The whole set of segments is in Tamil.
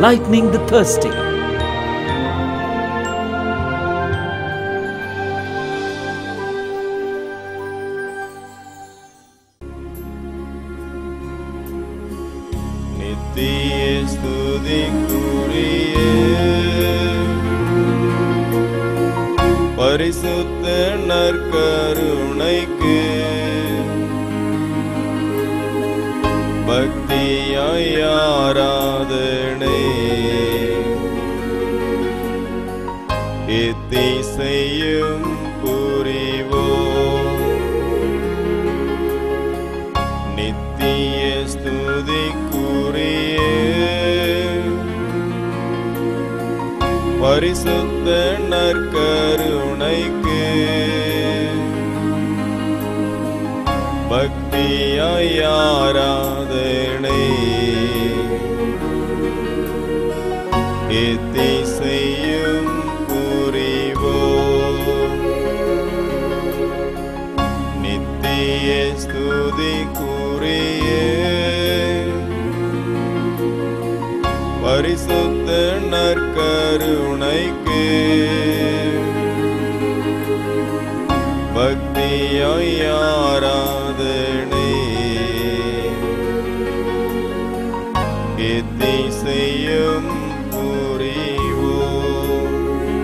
enlightening the thirsty. நித்திய ஸ்துதிக்குரிய பரிசுத்த நற்கருணைக்கு பக்தியாய் ஆராதனை இத்திசையும் புரிவோம் நித்திய ஸ்துதிக்குரிய பரிசுத்த நற்கருணைக்கு பக்தியாய் ஆராதனை இத்திசையும் புரிவோம் நித்திய ஸ்துதிக்குரிய பரிசுத்த நற்கருணைக்கு பக்தியாய் ஆராதனை இத்திசையும் புரிவோம்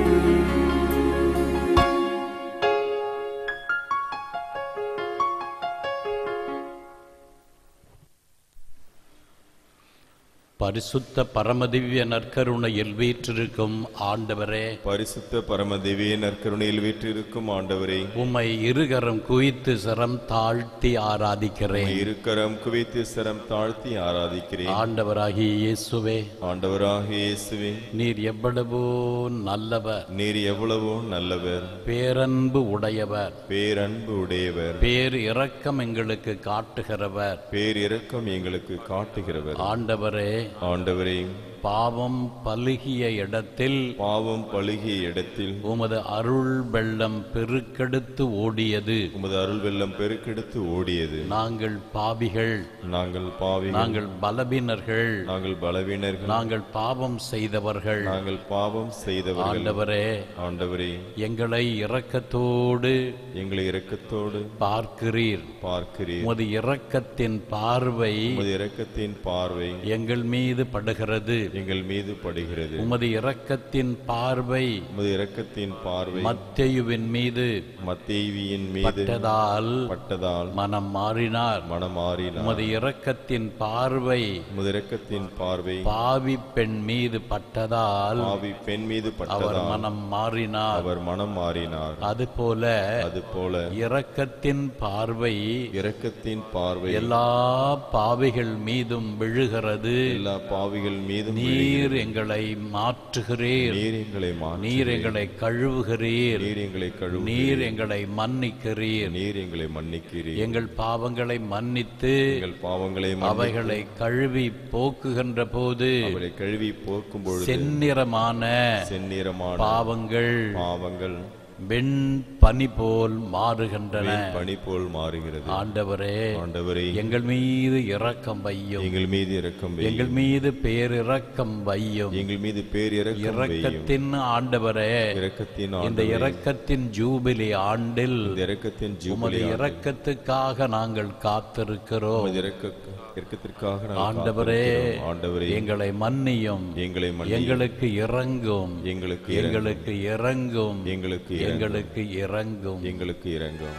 பரிசுத்த பரமதிவ்ய நற்கருணையில் வீற்றிருக்கும் ஆண்டவரே பரிசுத்த பரமதிவிய நற்கருணையில் வீற்றிருக்கும் ஆண்டவரே உம்மை இருகரம் குவித்து சிரம் தாழ்த்தி ஆராதிக்கிறேன் இருக்கரம் குவித்து சிரம் தாழ்த்தி ஆராதிக்கிறேன் ஆண்டவராகிய இயேசுவே ஆண்டவராகிய இயேசுவே நீர் எவ்வளவோ நல்லவர் நீர் எவ்வளவோ நல்லவர் பேரன்பு உடையவர் பேரன்பு உடையவர் பேர் இரக்கம் எங்களுக்கு காட்டுகிறவர் பேரிரக்கம் எங்களுக்கு காட்டுகிறவர் ஆண்டவரே ஆண்டவரே பாவம் பலுகிய இடத்தில் பாவம் பழுகிய இடத்தில் உமது அருள் வெள்ளம் பெருக்கெடுத்து ஓடியது உமது அருள் வெள்ளம் பெருக்கெடுத்து ஓடியது நாங்கள் பாவிகள் நாங்கள் பாவி நாங்கள் பலவீனர்கள் நாங்கள் பலவீனர்கள் நாங்கள் பாவம் செய்தவர்கள் நாங்கள் பாவம் செய்தவர்கள் ஆண்டவரே ஆண்டவரே எங்களை இரக்கத்தோடு எங்களை இரக்கத்தோடு பார்க்கிறீர் பார்க்கிறீர் உமது இரக்கத்தின் பார்வை உமது இரக்கத்தின் பார்வை எங்கள் மீது படுகிறது எங்கள் மீது படுகிறது உமது இரக்கத்தின் பார்வை உமது இரக்கத்தின் பார்வை மத்தேயுவின் மீது மத்தேவியின் மீது பட்டதால் பட்டதால் மனம் மாறினார் மனமாறினார் உமது இரக்கத்தின் பார்வை உமது இரக்கத்தின் பார்வை பாவி பெண் மீது பட்டதால் பாவி பெண் மீது அவர் பட்டதால் மனம் மாறினார் அவர் மனம் மாறினார் அதுபோல அதுபோல இரக்கத்தின் பார்வை இரக்கத்தின் பார்வை எல்லா பாவிகள் மீதும் விழுகிறது எல்லா பாவிகள் மீதும் நீர் எங்களை மாற்றுகிறீர் நீர் எங்களை மாற்றி நீர் எங்களை கழுவுகிறீர் நீர் எங்களை கழுவு நீர் எங்களை மன்னிக்கிறீர் நீர் எங்களை மன்னிக்கிறீர் எங்கள் பாவங்களை மன்னித்து எங்கள் பாவங்களை மன்னி- அவைகளை கழுவி போக்குகின்ற போது அவரை கழுவி போக்கும் பொழுது செந்நிறமான செந்நிறமான பாவங்கள் பாவங்கள் வெண் பனி போல் மாறுகின்றன பனி போல் மாறுகிறது ஆண்டவரே ஆண்டவரே எங்கள் மீது இரக்கம் வையும் எங்கள் மீது இரக்கம் வையும். எங்கள் மீது பேரிரக்கம் வையும் எங்கள் மீது பேர் இரக்கம் வையும். இரக்கத்தின் ஆண்டவரே இரக்கத்தின் இந்த ஆண்டவரே, இரக்கத்தின் ஜூபிலி ஆண்டில் இந்த இரக்கத்தின் உமது ஜூபிலி இரக்கத்துக்காக நாங்கள் காத்திருக்கிறோம் உமது இரக்க இரக்கத்திற்காக நாங்கள் ஆண்டவரே காத்திருக்கிறோம். ஆண்டவரே எங்களை மன்னியும் எங்களை மன்னியும். எங்களுக்கு இறங்கும் எங்களுக்கு எங்களுக்கு இறங்கும் எங்களுக்கு இறங்கும். எங்களுக்கு இறங்கும் எங்களுக்கு இறங்கும்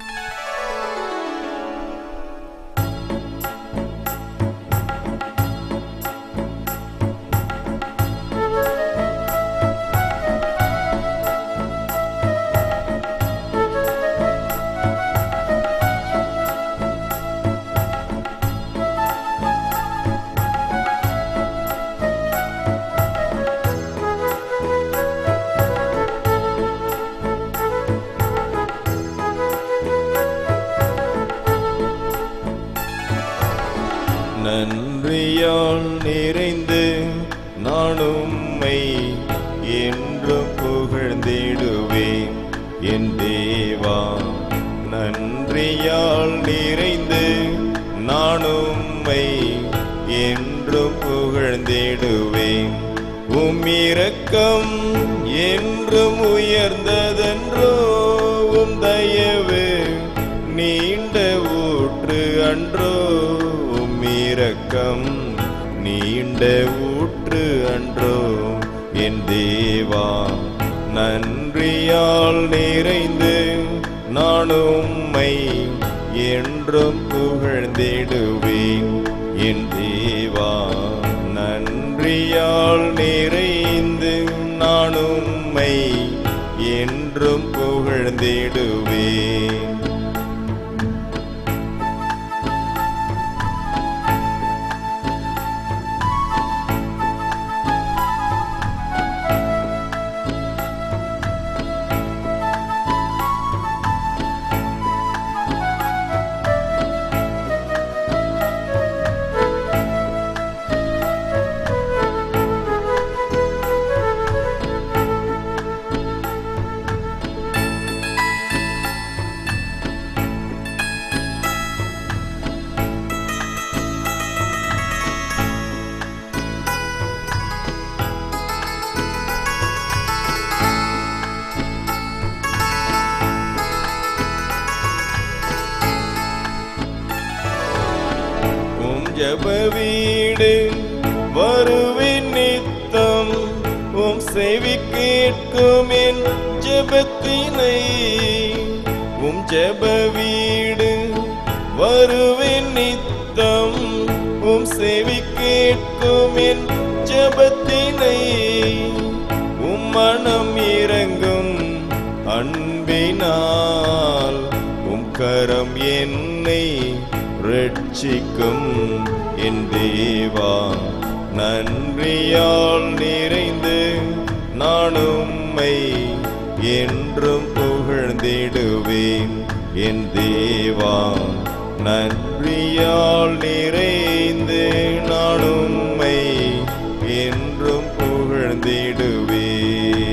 ஆ நன்றியால் நிறைந்து நான் உம்மை என்றும் புகழ்ந்திடுவேன் என் தேவா நன்றியால் நிறைந்து நான் உம்மை என்றும் புகழ்ந்திடுவேன் உம் இரக்கம் என்றும் உயர்ந்ததென்றோ உம் தயவு நீண்ட ஊற்று அன்றோ உம் இரக்கம் நீண்ட ஊற்று அன்றோ என் தேவா நன்றியால் நிறைந்து நான் உம்மை என்றும் புகழ்ந்திடுவேன் என் தேவா நன்றியால் நிறைந்து நான் உம்மை என்றும் புகழ்ந்திடுவேன் உம் ஜப வீடு வருவேன் நித்தம் உம் செவி கேட்கும் என் ஜெபத்தினை உம் ஜப வீடு வருவேன் நித்தம் உம் செவி கேட்கும் என் ஜெபத்தினை உம் மனம் இறங்கும் அன்பினால் உம் கரம் என்னை ரட்சிக்கும் என் தேவா நன்றியால் நிறைந்து நான் உம்மை என்றும் புகழ்ந்திடுவேன் என் தேவா நன்றியால் நிறைந்து நான் உம்மை என்றும் புகழ்ந்திடுவேன்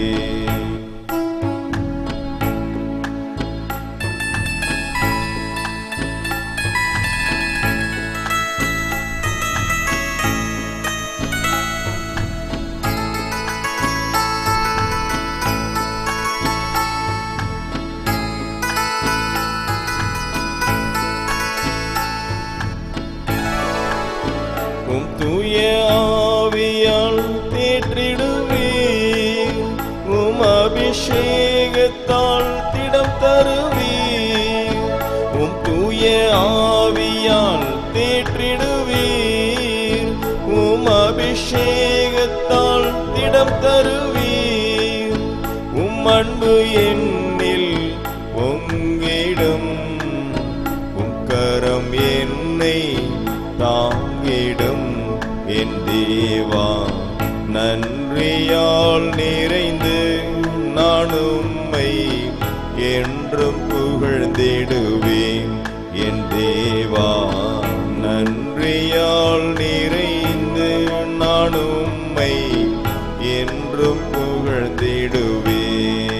உம் தூய ஆவியால் தேற்றிடுவீர் உம் அபிஷேகத்தால் திடம் தருவீர் உம் தூய ஆவியால் தேற்றிடுவீர் உம் அபிஷேகத்தால் திடம் தருவீர் உம் அன்பு என்னில் பொங்கிடும் உம் கரம் என்னை தாங்கிடும் என் தேவா நன்றியால் நிறைந்து நான் உம்மை என்றும் புகழ்ந்திடுவேன் என் தேவா நன்றியால் நிறைந்து நான் உம்மை என்றும் புகழ்ந்திடுவேன்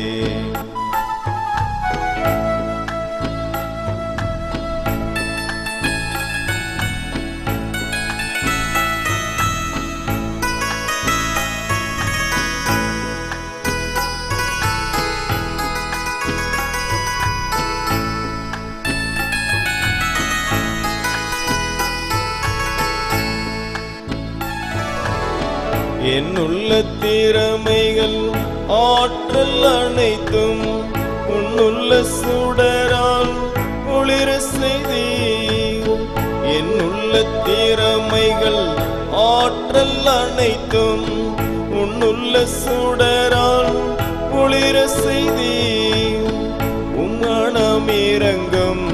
என்னுள்ள திறமைகள் ஆற்றல் அனைத்தும் உன்னுள்ள சுடரால் ஒளிர செய்தீர் என்னுள்ள திறமைகள் ஆற்றல் அனைத்தும் உன்னுள்ள சுடரால் ஒளிர செய்தீர் உம்மணம் இறங்கும்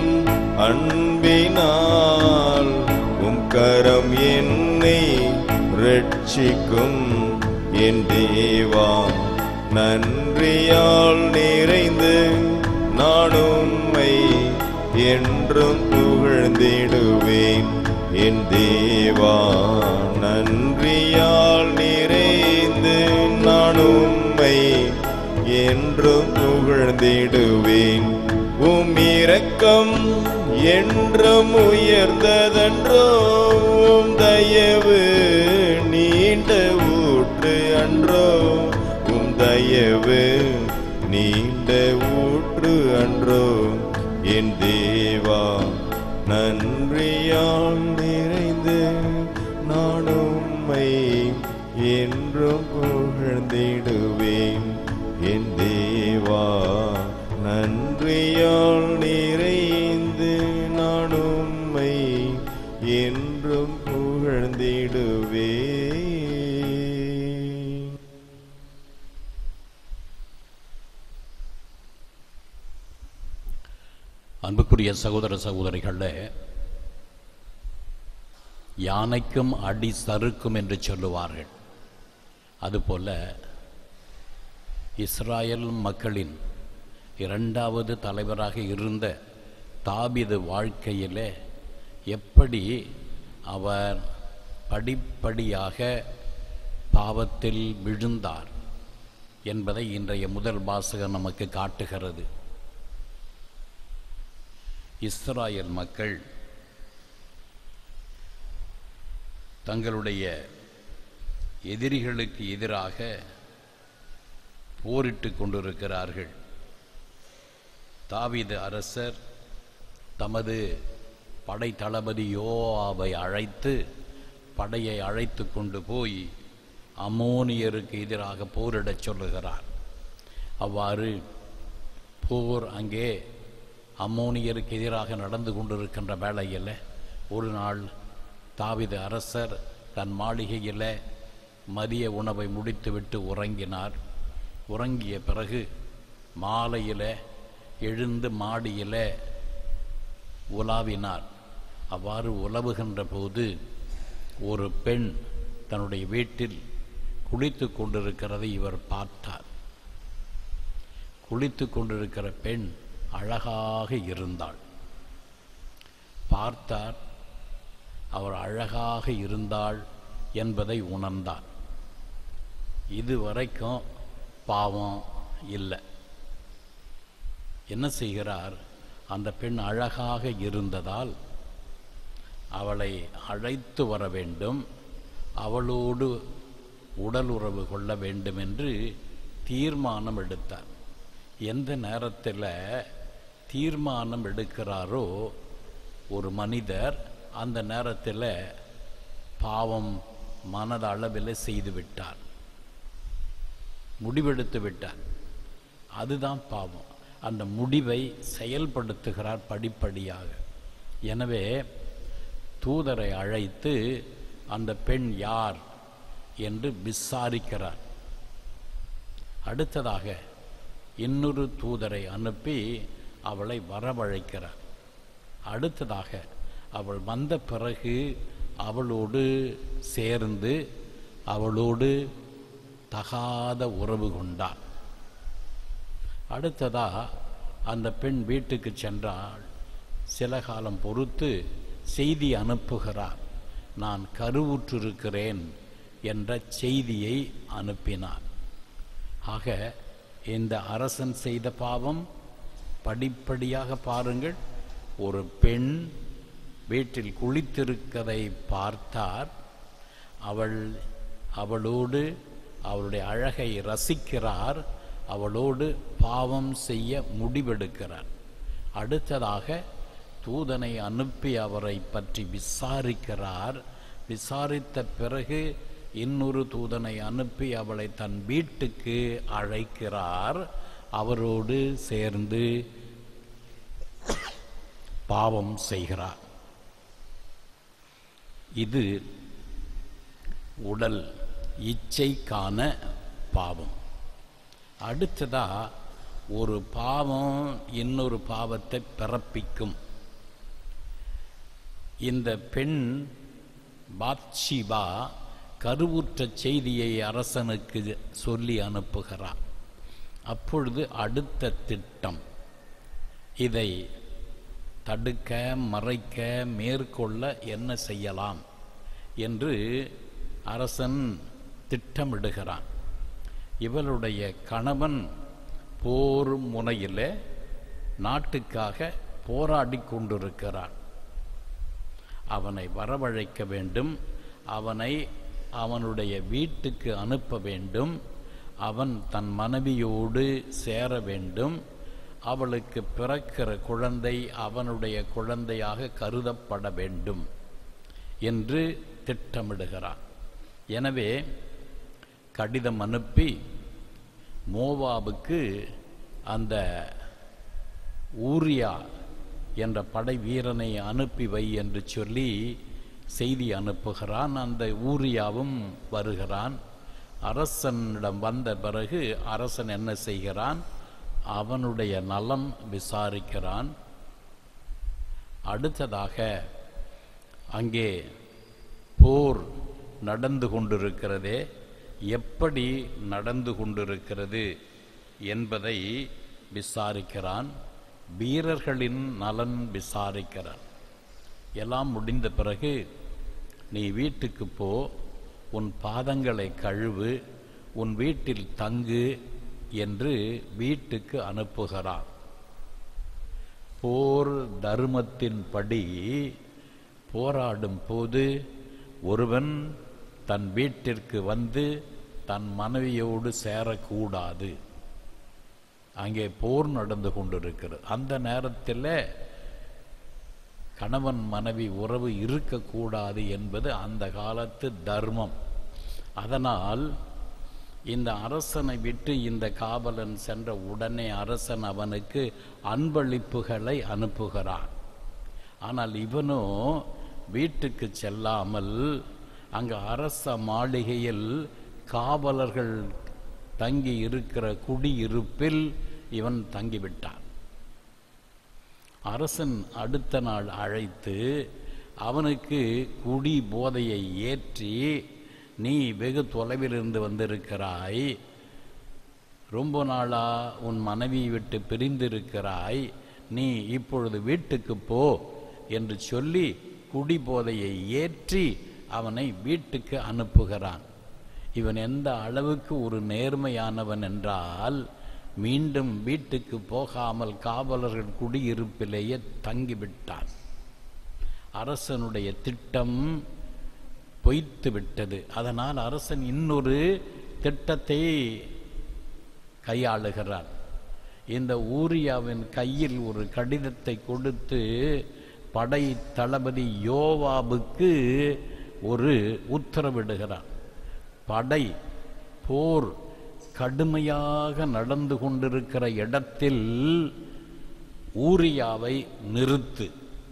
அன்பினால் உம் கரம் என்னை ரட்சிக்கும் என் தேவா நன்றியால் நிறைந்து நான் உம்மை என்றும் புகழ்ந்திடுவேன் என் தேவா நன்றியால் நிறைந்து நான் உம்மை என்றும் புகழ்ந்திடுவேன் உம் இரக்கம் என்றும் உயர்ந்ததன்றோ உம் தயவு நீண்ட ஊற்று அன்றோ உம் தயவு நீண்ட ஊற்று அன்றோ என் தேவா நன்றியால் நிறைந்து நான் உம்மை என்றும் புகழ்ந்திடுவேன் என் தேவா நன்றியால் நிறைந்து நான் உம்மை என்றும் புகழ்ந்திடுவேன் அன்புக்குரிய சகோதர சகோதரிகளே யானைக்கும் அடி சறுக்கும் என்று சொல்லுவார்கள் அதுபோல இஸ்ராயல் மக்களின் இரண்டாவது தலைவராக இருந்த தாபிது வாழ்க்கையிலே எப்படி அவர் படிப்படியாக பாவத்தில் விழுந்தார் என்பதை இன்றைய முதல் வாசகம் நமக்கு காட்டுகிறது இஸ்ராயல் மக்கள் தங்களுடைய எதிரிகளுக்கு எதிராக போரிட்டு கொண்டிருக்கிறார்கள் தாவீது அரசர் தமது படை தளபதி யோவாவை அழைத்து படையை அழைத்து கொண்டு போய் அமோனியருக்கு எதிராக போரிடச் சொல்லுகிறார் அவ்வாறு போர் அங்கே அம்மோனியருக்கு எதிராக நடந்து கொண்டிருக்கின்ற வேளையில் ஒரு நாள் தாவித அரசர் தன் மாளிகையில் மதிய உணவை முடித்துவிட்டு உறங்கினார் உறங்கிய பிறகு மாலையில் எழுந்து மாடியில் உலாவினார் அவ்வாறு உலவுகின்ற போது ஒரு பெண் தன்னுடைய வீட்டில் குளித்து கொண்டிருக்கிறதை இவர் பார்த்தார் குளித்து கொண்டிருக்கிற பெண் அழகாக இருந்தாள் பார்த்தார் அவர் அழகாக இருந்தாள் என்பதை உணர்ந்தார் இதுவரைக்கும் பாவம் இல்லை என்ன செய்கிறார் அந்த பெண் அழகாக இருந்ததால் அவளை அழைத்து வர வேண்டும் அவளோடு உடல் உறவு கொள்ள வேண்டும் என்று தீர்மானம் எடுத்தார் எந்த நேரத்தில் தீர்மானம் எடுக்கிறாரோ ஒரு மனிதர் அந்த நேரத்தில் பாவம் மனதளவில் செய்து விட்டார் முடிவெடுத்து விட்டார் அதுதான் பாவம் அந்த முடிவை செயல்படுத்துகிறார் படிப்படியாக எனவே தூதரை அழைத்து அந்த பெண் யார் என்று விசாரிக்கிறார் அடுத்ததாக இன்னொரு தூதரை அனுப்பி அவளை வரவழைக்கிறார் அடுத்ததாக அவள் வந்த பிறகு அவளோடு சேர்ந்து அவளோடு தகாத உறவு கொண்டார் அடுத்ததா அந்த பெண் வீட்டுக்கு சென்றால் சில காலம் பொறுத்து செய்தி அனுப்புகிறார் நான் கருவுற்றிருக்கிறேன் என்ற செய்தியை அனுப்பினார் ஆக இந்த அரசன் செய்த பாவம் படிப்படியாக பாருங்கள் ஒரு பெண் வீட்டில் குளித்திருக்கதை பார்த்தார் அவள் அவளோடு அவளுடைய அழகை ரசிக்கிறார் அவளோடு பாவம் செய்ய முடிவெடுக்கிறார் அடுத்ததாக தூதனை அனுப்பி அவரை பற்றி விசாரிக்கிறார் விசாரித்த பிறகு இன்னொரு தூதனை அனுப்பி அவளை தன் வீட்டுக்கு அழைக்கிறார் அவரோடு சேர்ந்து பாவம் செய்கிறார் இது உடல் இச்சைக்கான பாவம் அடுத்ததா ஒரு பாவம் இன்னொரு பாவத்தை பிறப்பிக்கும் இந்த பெண் பாத்ஷிபா கருவுற்ற செய்தியை அரசனுக்கு சொல்லி தடுக்க மறைக்க மேற்கொள்ள என்ன செய்யலாம் என்று அரசன் திட்டமிடுகிறான் இவளுடைய கணவன் போர் முனையில் நாட்டுக்காக போராடி கொண்டிருக்கிறான் அவனை வரவழைக்க வேண்டும் அவனை அவனுடைய வீட்டுக்கு அனுப்ப வேண்டும் அவன் தன் மனைவியோடு சேர வேண்டும் அவளுக்கு பிறக்கிற குழந்தை அவனுடைய குழந்தையாக கருதப்பட வேண்டும் என்று திட்டமிடுகிறான் எனவே கடிதம் அனுப்பி மோவாபுக்கு அந்த ஊரியா என்ற படை வீரனை அனுப்பி வை என்று சொல்லி செய்தி அனுப்புகிறான் அந்த ஊரியாவும் வருகிறான் அரசனிடம் வந்த பிறகு அரசன் என்ன செய்கிறான் அவனுடைய நலம் விசாரிக்கிறான் அடுத்ததாக அங்கே போர் நடந்து கொண்டிருக்கிறதே எப்படி நடந்து கொண்டிருக்கிறது என்பதை விசாரிக்கிறான் வீரர்களின் நலன் விசாரிக்கிறான் எல்லாம் முடிந்த பிறகு நீ வீட்டுக்கு போ உன் பாதங்களை கழுவு உன் வீட்டில் தங்கு என்று வீட்டுக்கு அனுப்புகிறான் போர் தர்மத்தின்படி போராடும் போது ஒருவன் தன் வீட்டிற்கு வந்து தன் மனைவியோடு சேரக்கூடாது அங்கே போர் நடந்து கொண்டிருக்கிறது அந்த நேரத்தில் கணவன் மனைவி உறவு இருக்கக்கூடாது என்பது அந்த காலத்து தர்மம் அதனால் இந்த அரசனை விட்டு இந்த காவலன் சென்ற உடனே அரசன் அவனுக்கு அன்பளிப்புகளை அனுப்புகிறான் ஆனால் இவனோ வீட்டுக்கு செல்லாமல் அங்கு அரச மாளிகையில் காவலர்கள் தங்கி இருக்கிற குடியிருப்பில் இவன் தங்கிவிட்டான் அரசன் அடுத்த நாள் அழைத்து அவனுக்கு குடி போதையை ஏற்றி நீ வெகு தொலைவிலிருந்து வந்திருக்கிறாய் ரொம்ப நாளா உன் மனைவி விட்டு பிரிந்திருக்கிறாய் நீ இப்பொழுது வீட்டுக்கு போ என்று சொல்லி குடி போதையை ஏற்றி அவனை வீட்டுக்கு அனுப்புகிறான் இவன் எந்த அளவுக்கு ஒரு நேர்மையானவன் என்றால் மீண்டும் வீட்டுக்கு போகாமல் காவலர்கள் குடியிருப்பிலேயே தங்கிவிட்டான் அரசனுடைய திட்டம் பொய்த்து விட்டது அதனால் அரசன் இன்னொரு திட்டத்தை கையாளுகிறான் இந்த ஊரியாவின் கையில் ஒரு கடிதத்தை கொடுத்து படை தளபதி யோவாபுக்கு ஒரு உத்தரவிடுகிறான் படை போர் கடுமையாக நடந்து கொண்டிருக்கிற இடத்தில் ஊரியாவை நிறுத்து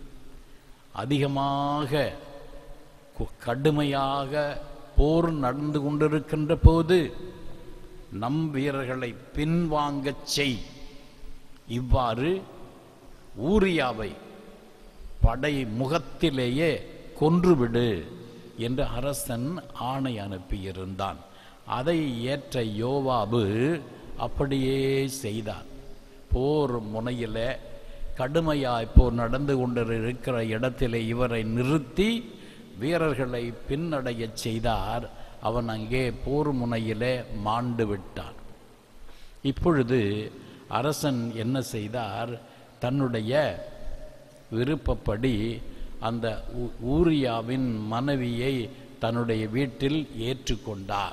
அதிகமாக கு- கடுமையாக போர் நடந்து கொண்டிருக்கின்ற போது நம் வீரர்களை பின்வாங்கச் செய் இவ்வாறு ஊரியாவை படை முகத்திலேயே கொன்றுவிடு என்று அரசன் ஆணை அனுப்பியிருந்தான் அதை ஏற்ற யோவாபு அப்படியே செய்தார் போர் முனையில் கடுமையாய் போர் நடந்து கொண்டிருக்கிற இடத்திலே இவரை நிறுத்தி வீரர்களை பின்னடையச் செய்தார் அவன் அங்கே போர் முனையிலே மாண்டு விட்டான் இப்பொழுது அரசன் என்ன செய்தார் தன்னுடைய விருப்பப்படி அந்த ஊ- ஊரியாவின் மனைவியை தன்னுடைய வீட்டில் ஏற்றுக்கொண்டார்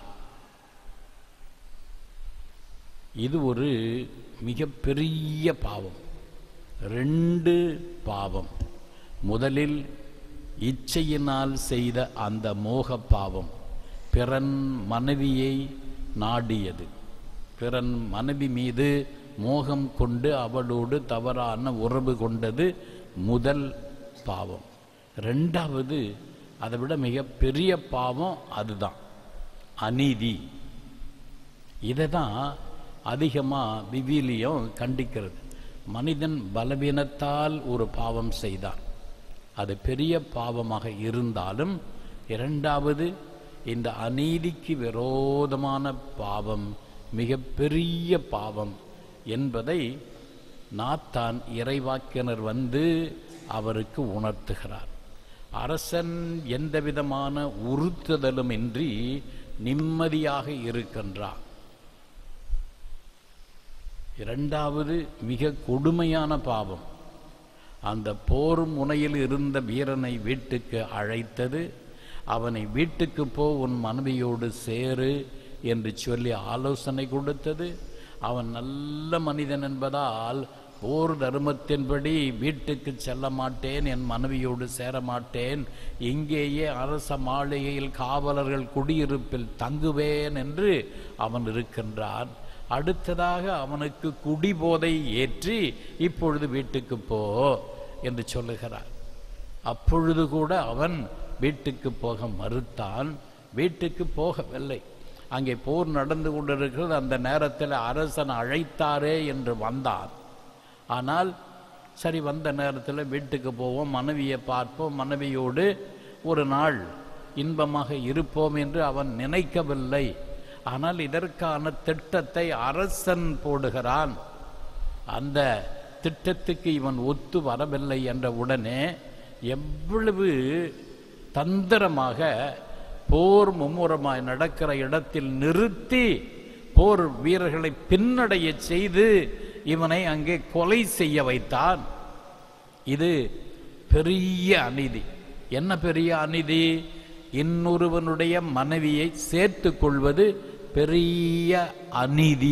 இது ஒரு மிகப்பெரிய பாவம் ரெண்டு பாவம் முதலில் இச்சையினால் செய்த அந்த மோக பாவம் பிறன் மனைவியை நாடியது பிறன் மனைவி மீது மோகம் கொண்டு அவளோடு தவறான உறவு கொண்டது முதல் பாவம் ரெண்டாவது அதை விட மிகப்பெரிய பாவம் அதுதான் அநீதி இதை தான் அதிகமாக விவிலியம் கண்டிக்கிறது மனிதன் பலவீனத்தால் ஒரு பாவம் செய்தான் அது பெரிய பாவமாக இருந்தாலும் இரண்டாவது இந்த அநீதிக்கு விரோதமான பாவம் மிகப்பெரிய பாவம் என்பதை நாத்தான் இறைவாக்கினர் வந்து அவருக்கு உணர்த்துகிறார் அரசன் எந்த விதமான உறுத்துதலும் இன்றி நிம்மதியாக இருக்கின்றான் இரண்டாவது மிக கொடுமையான பாவம் அந்த போர் முனையில் இருந்த வீரனை வீட்டுக்கு அழைத்தது அவனை வீட்டுக்கு போ உன் மனைவியோடு சேரு என்று சொல்லி ஆலோசனை கொடுத்தது அவன் நல்ல மனிதன் என்பதால் போர் தர்மத்தின்படி வீட்டுக்கு செல்ல மாட்டேன் என் மனைவியோடு சேர மாட்டேன் இங்கேயே அரச மாளிகையில் காவலர்கள் குடியிருப்பில் தங்குவேன் என்று அவன் இருக்கின்றான் அடுத்ததாக அவனுக்கு குடிபோதை ஏற்றி இப்பொழுது வீட்டுக்கு போ என்று சொல்லுகிறார் அப்பொழுது கூட அவன் வீட்டுக்கு போக மறுத்தான் வீட்டுக்கு போகவில்லை அங்கே போர் நடந்து கொண்டிருக்கிறது அந்த நேரத்தில் அரசன் அழைத்தாரே என்று வந்தான் ஆனால் சரி வந்த நேரத்தில் வீட்டுக்கு போவோம் மனைவியை பார்ப்போம் மனைவியோடு ஒரு நாள் இன்பமாக இருப்போம் என்று அவன் நினைக்கவில்லை ஆனால் இதற்கான திட்டத்தை அரசன் போடுகிறான் அந்த திட்டத்துக்கு இவன் ஒத்து வரவில்லை என்ற உடனே எவ்வளவு தந்திரமாக போர் மும்முரமாய் நடக்கிற இடத்தில் நிறுத்தி போர் வீரர்களை பின்னடைய செய்து இவனை அங்கே கொலை செய்ய வைத்தான் இது பெரிய அநீதி என்ன பெரிய அநீதி இன்னொருவனுடைய மனைவியை சேர்த்துக் கொள்வது பெரிய அநீதி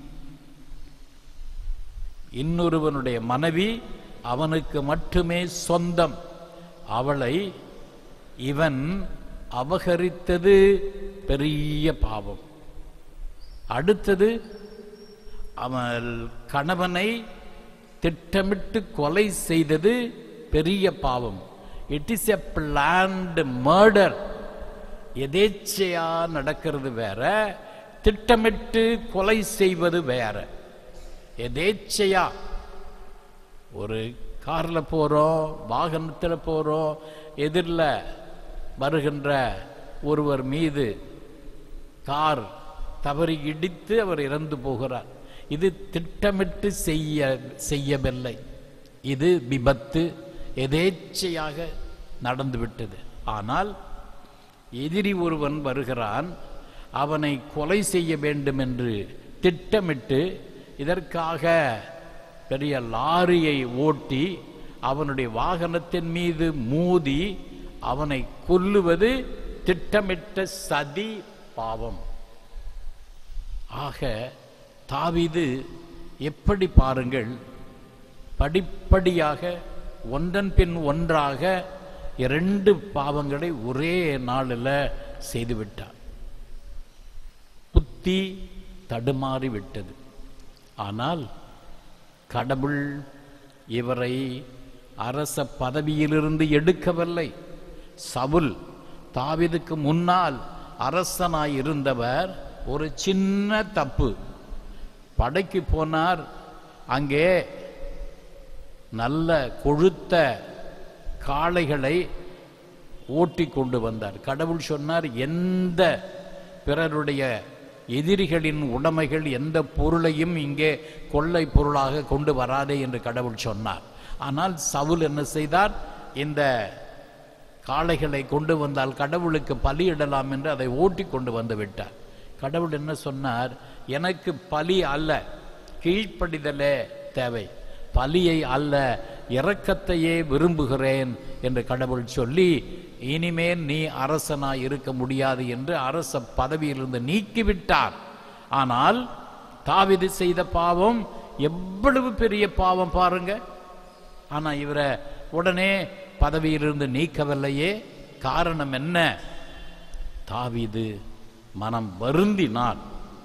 இன்னொருவனுடைய மனைவி அவனுக்கு மட்டுமே சொந்தம் அவளை இவன் அபகரித்தது பெரிய பாவம் அடுத்தது அவன் கணவனை திட்டமிட்டு கொலை செய்தது பெரிய பாவம் it is a planned murder எதேச்சையா நடக்கிறது வேற திட்டமிட்டு கொலை செய்வது வேற எதேச்சையா ஒரு கார்ல போறோம் வாகனத்துல போறோம் எதிரில் வருகின்ற ஒருவர் மீது கார் தவறி இடித்து அவர் இறந்து போகிறார் இது திட்டமிட்டு செய்ய செய்யவில்லை இது விபத்து எதேச்சையாக நடந்துவிட்டது ஆனால் எதிரி ஒருவன் வருகிறான் அவனை கொலை செய்ய வேண்டும் என்று திட்டமிட்டு இதற்காக பெரிய லாரியை ஓட்டி அவனுடைய வாகனத்தின் மீது மோதி அவனை கொல்லுவது திட்டமிட்ட சதி பாவம் ஆக தாவீது எப்படி பாருங்கள் படிப்படியாக ஒன்றன் பின் ஒன்றாக இரண்டு பாவங்களை ஒரே நாளில் செய்துவிட்டார் புத்தி தடுமாறி விட்டது ஆனால் கடவுள் இவரை அரச பதவியிலிருந்து எடுக்கவில்லை சவுல் தாவீதுக்கு முன்னால் அரசனாய் இருந்தவர் ஒரு சின்ன தப்பு படைக்கு போனார் அங்கே நல்ல கொழுத்த காளைகளை ஓட்டி கொண்டு வந்தார் கடவுள் சொன்னார் எந்த பிறருடைய எதிரிகளின் உடைமைகள் எந்த பொருளையும் இங்கே கொள்ளை பொருளாக கொண்டு வராதே என்று கடவுள் சொன்னார் ஆனால் சவுல் என்ன செய்தார் இந்த காளைகளை கொண்டு வந்தால் கடவுளுக்கு பலியிடலாம் என்று அதை ஓட்டி கொண்டு வந்து விட்டார் கடவுள் என்ன சொன்னார் எனக்கு பலி அல்ல கீழ்ப்படிதலே தேவை பலியை அல்ல இரக்கத்தையே விரும்புகிறேன் என்று கடவுள் சொல்லி இனிமேல் நீ அரசனாய் இருக்க முடியாது என்று அரச பதவியிலிருந்து நீக்கிவிட்டார் ஆனால் தாவிது செய்த பாவம் எவ்வளவு பெரிய பாவம் பாருங்க ஆனா இவரை உடனே பதவியிலிருந்து நீக்கவில்லையே காரணம் என்ன தாவீது மனம் வருந்தினான்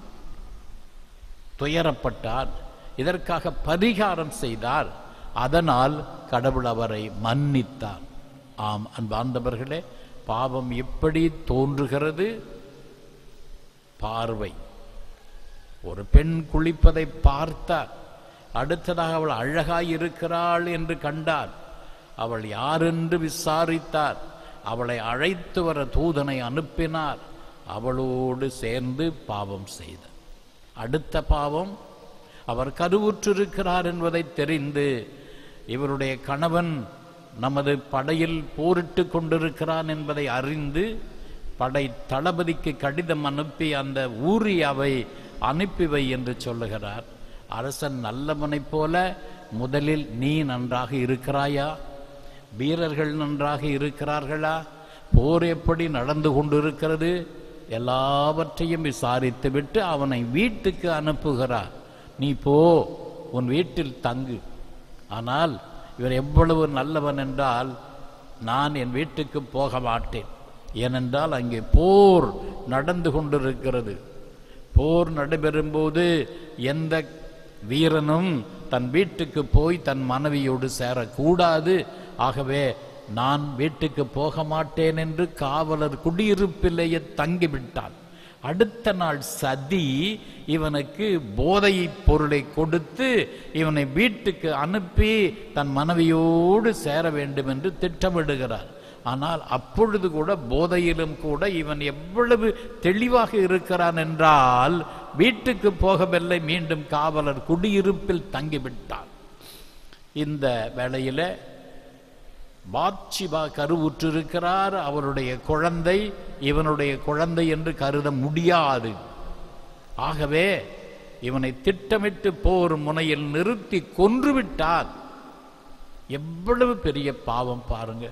துயரப்பட்டார் இதற்காக பரிகாரம் செய்தார் அதனால் கடவுள் அவரை மன்னித்தார் ஆம் அன்பார்ந்தவர்களே பாவம் எப்படி தோன்றுகிறது பார்வை ஒரு பெண் குளிப்பதை பார்த்தார் அடுத்ததாக அவள் அழகாய் இருக்கிறாள் என்று கண்டார் அவள் யாரென்று விசாரித்தார் அவளை அழைத்து வர தூதனை அனுப்பினார் அவளோடு சேர்ந்து பாவம் செய்தார் அடுத்த பாவம் அவர் கருவுற்றிருக்கிறார் என்பதை தெரிந்து இவருடைய கணவன் நமது படையில் போரிட்டு கொண்டிருக்கிறான் என்பதை அறிந்து படை தளபதிக்கு கடிதம் அனுப்பி அந்த ஊரியாவை அனுப்பி வை என்று சொல்லுகிறார் அரசன் நல்லவனைப் போல முதலில் நீ நன்றாக இருக்கிறாயா வீரர்கள் நன்றாக இருக்கிறார்களா போர் எப்படி நடந்து கொண்டிருக்கிறது எல்லாவற்றையும் விசாரித்துவிட்டு அவனை வீட்டுக்கு அனுப்புகிறார் நீ போ உன் வீட்டில் தங்கு ஆனால் இவர் எவ்வளவு நல்லவன் என்றால் நான் என் வீட்டுக்கு போக மாட்டேன் ஏனென்றால் அங்கே போர் நடந்து கொண்டிருக்கிறது போர் நடைபெறும்போது எந்த வீரனும் தன் வீட்டுக்கு போய் தன் மனைவியோடு சேரக்கூடாது ஆகவே நான் வீட்டுக்கு போக மாட்டேன் என்று காவலர் குடியிருப்பிலேயே தங்கிவிட்டான் அடுத்த நாள் சதி இவனுக்கு போதை பொருளை கொடுத்து இவனை வீட்டுக்கு அனுப்பி தன் மனைவியோடு சேர வேண்டும் என்று திட்டமிடுகிறார் ஆனால் அப்பொழுது கூட போதையிலும் கூட இவன் எவ்வளவு தெளிவாக இருக்கிறான் என்றால் வீட்டுக்கு போகவில்லை மீண்டும் காவலர் குடியிருப்பில் தங்கிவிட்டான் இந்த வேளையில பாட்சிபா கருவுற்றிருக்கிறார் அவருடைய குழந்தை இவனுடைய குழந்தை என்று கருத முடியாது ஆகவே இவனை திட்டமிட்டு போர் முனையில் நிறுத்தி கொன்றுவிட்டார் எவ்வளவு பெரிய பாவம் பாருங்க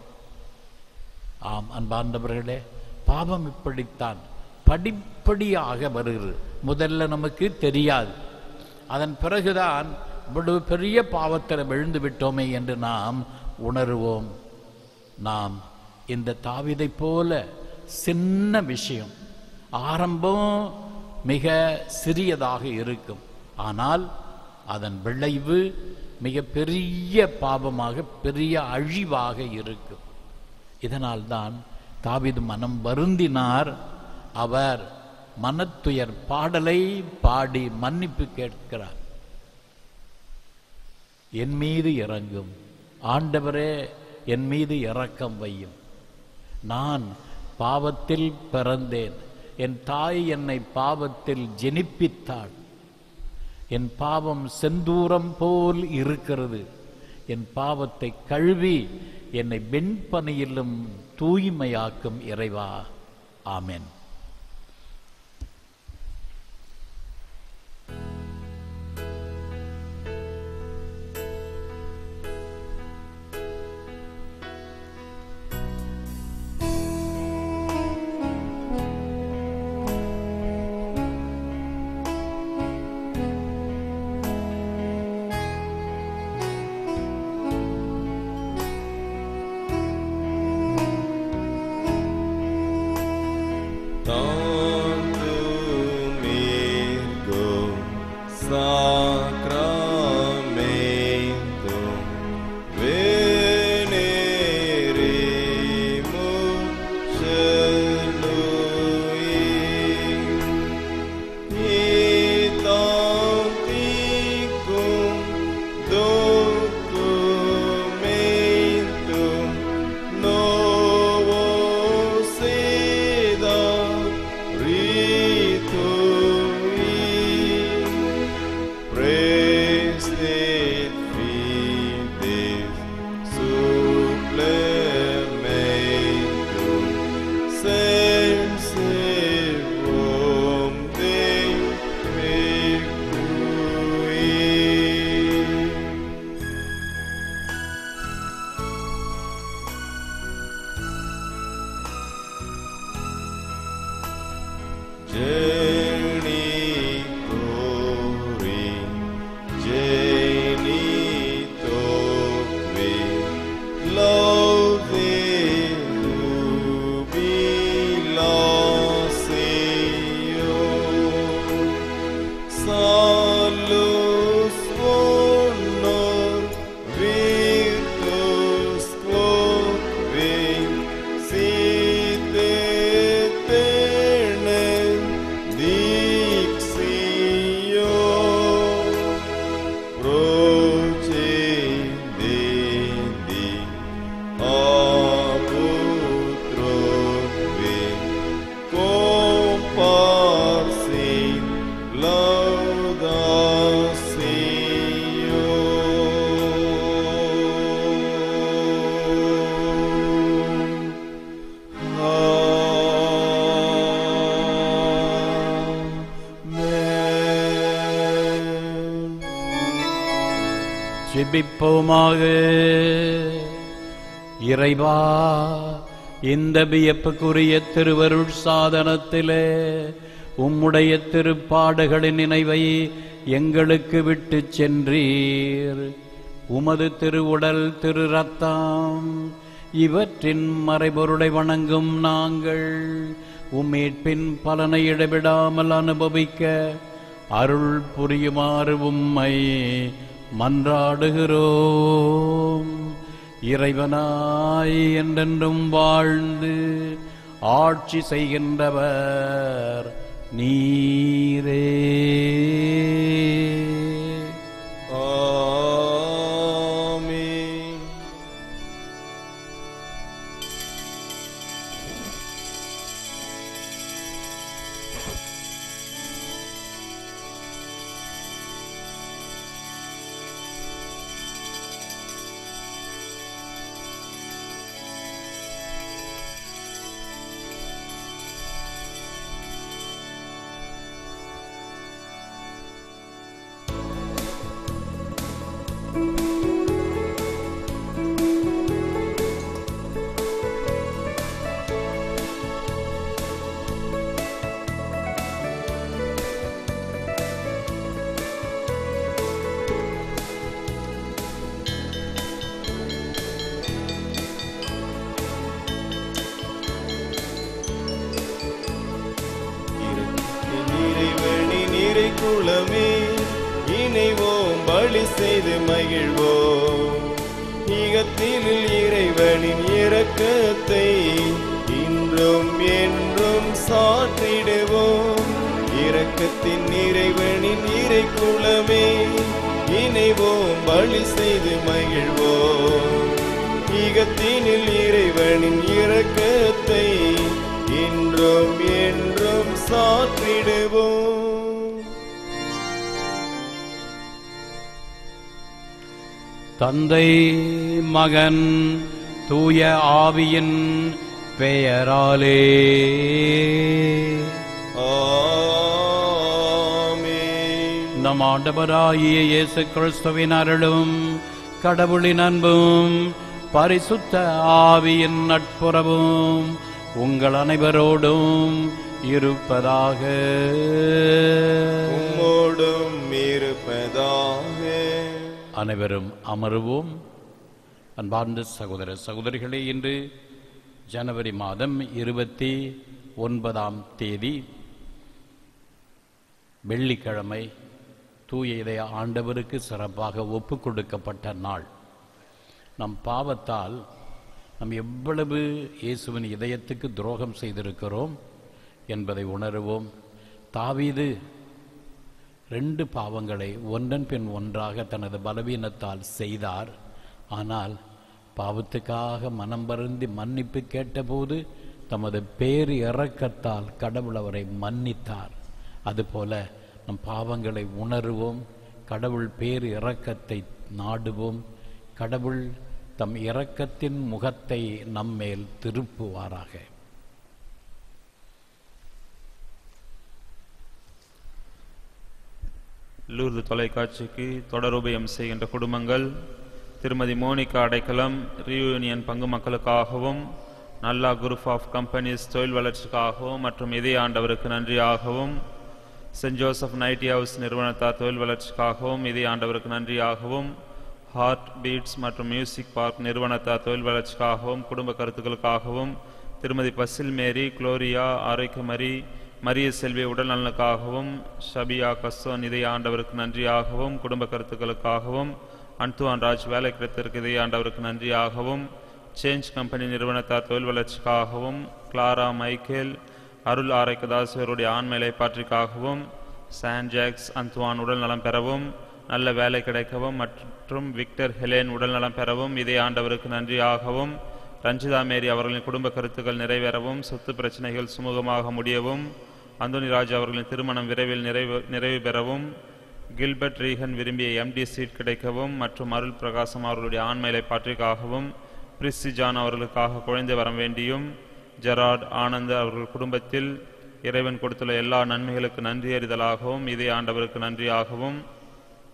ஆம் அன்பார்ந்தவர்களே பாவம் இப்படித்தான் படிப்படியாக வருகிறது முதல்ல நமக்கு தெரியாது அதன் பிறகுதான் இவ்வளவு பெரிய பாவத்தில் விழுந்து விட்டோமே என்று நாம் உணருவோம் நாம் இந்த தாவிதை போல சின்ன விஷயம் ஆரம்பம் மிக சிறியதாக இருக்கும் ஆனால் அதன் விளைவு மிக பெரிய பாவமாக பெரிய அழிவாக இருக்கும் இதனால்தான் தாவீது மனம் வருந்தினார் அவர் மனத்துயர் பாடலை பாடி மன்னிப்பு கேட்கிறார் என் மீது இறங்கும் ஆண்டவரே என் மீது இரக்கம் வையும் நான் பாவத்தில் பிறந்தேன் என் தாய் என்னை பாவத்தில் ஜெனிப்பித்தாள் என் பாவம் செந்தூரம் போல் இருக்கிறது என் பாவத்தை கழுவி என்னை வெண்பனியிலும் தூய்மையாக்கும் இறைவா ஆமென் Tantum ergo sacramentum veneremus celui et anticum documentum novos seda ritui prestet fides supplementum sensibum Dei requui Genitori, genitori, laude jubilatio. Salus honor virtus quod vin sit aeternem ஜெபிப்போமாக இறைவா இந்த வியப்புக்குரிய திருவருள் சாதனத்திலே உம்முடைய திருப்பாடுகளின் நினைவை எங்களுக்கு விட்டுச் சென்றீர் உமது திருவுடல் திரு ரத்தம் இவற்றின் மறைபொருளை வணங்கும் நாங்கள் உம்மீட்பின் பலனை இடைவிடாமல் அனுபவிக்க அருள் புரியுமாறு உம்மை மன்றாடுகிறோம் இறைவனாய் என்றென்றும் வாழ்ந்து ஆட்சி செய்கின்றவர் நீரே ஆமென் இறைவனின் இறை குலமே இணைவோம் பலி செய்து மகிழ்வோம் ஈகத்தில் இறைவனின் இரக்கத்தை இன்றும் என்றும் சாற்றிடுவோம் இரக்கத்தின் இறைவனின் இறை குலமே இணைவோம் பலி செய்து மகிழ்வோம் ஈகத்தினில் இறைவனின் இரக்கத்தை இன்றும் என்றும் சாற்றிடுவோம் தந்தை மகன் தூய ஆவியின் பெயராலே ஆமென் நம் ஆண்டவராகிய இயேசு கிறிஸ்துவின் அருளும் கடவுளின் அன்பும் பரிசுத்த ஆவியின் நட்புறவும் உங்கள் அனைவரோடும் இருப்பதாக உம்மோடும் இருப்பதாக அனைவரும் அமருவோம் அன்பார்ந்த சகோதர சகோதரிகளே இன்று ஜனவரி மாதம் இருபத்தி ஒன்பதாம் தேதி வெள்ளிக்கிழமை தூய இதய ஆண்டவருக்கு சிறப்பாக ஒப்பு கொடுக்கப்பட்ட நாள் நம் பாவத்தால் நாம் எவ்வளவு இயேசுவின் இதயத்துக்கு துரோகம் செய்திருக்கிறோம் என்பதை உணருவோம் தாவீது ரெண்டு பாவங்களை ஒன்றன் பின் ஒன்றாக தனது பலவீனத்தால் செய்தார் ஆனால் பாவத்துக்காக மனம் வருந்தி மன்னிப்பு கேட்டபோது தமது பேர் இறக்கத்தால் கடவுள் அவரை மன்னித்தார் அதுபோல நம் பாவங்களை உணருவோம் கடவுள் பேர் இரக்கத்தை நாடுவோம் கடவுள் தம் இரக்கத்தின் முகத்தை நம்மேல் திருப்புவாராக லூர்து தொலைக்காட்சிக்கு தொடருபயம் செய்கின்ற குடும்பங்கள் திருமதி மோனிகா அடைக்கலம் ரீயூனியன் பங்கு மக்களுக்காகவும் நல்லா குரூப் ஆஃப் கம்பெனிஸ் தொழில் வளர்ச்சிக்காகவும் மற்றும் இதய ஆண்டவருக்கு நன்றியாகவும் சென்ட் ஜோசப் நைட்டி ஹவுஸ் நிறுவனத்தார் தொழில் வளர்ச்சிக்காகவும் இதய ஆண்டவருக்கு நன்றியாகவும் ஹார்ட் பீட்ஸ் மற்றும் மியூசிக் பார்க் நிறுவனத்தார் தொழில் வளர்ச்சிக்காகவும் குடும்ப கருத்துக்களுக்காகவும் திருமதி Basil Mary Gloria Arokiyamary Maria Selvi உடல் நலனுக்காகவும் ஷபியா கஸ்ஸோன் இதய ஆண்டவருக்கு நன்றியாகவும் குடும்ப கருத்துக்களுக்காகவும் அன்துவான் ராஜ் வேலை கிடைத்திருக்கு இதய ஆண்டவருக்கு நன்றியாகவும் சேஞ்ச் கம்பெனி நிறுவனத்தார் தொழில் வளர்ச்சிக்காகவும் கிளாரா மைக்கேல் அருள் ஆரைக்கதாஸ் இவருடைய ஆண்மையை பாற்றிக்காகவும் சான் ஜாக்ஸ் அந்துவான் உடல் நலம் பெறவும் நல்ல வேலை கிடைக்கவும் மற்றும் விக்டர் ஹெலேன் உடல் நலம் பெறவும் இதே ஆண்டவருக்கு நன்றியாகவும் ரஞ்சிதா மேரி அவர்களின் குடும்ப கருத்துக்கள் நிறைவேறவும் சொத்து பிரச்சனைகள் சுமூகமாக முடியவும் அந்தோனி ராஜ் அவர்களின் திருமணம் விரைவில் நிறைவு நிறைவு பெறவும் கில்பர்ட் ரீகன் விரும்பிய எம்டி சீட் கிடைக்கவும் மற்றும் அருள் பிரகாசம் அவர்களுடைய ஆண்மையை பாற்றிக்காகவும் பிரிஸ்டி ஜான் அவர்களுக்காக குழந்தை வர வேண்டியும் ஜெரார்ட் ஆனந்த் அவர்கள் குடும்பத்தில் இறைவன் கொடுத்துள்ள எல்லா நன்மைகளுக்கு நன்றி அறிதலாகவும் இதே ஆண்டவருக்கு நன்றியாகவும்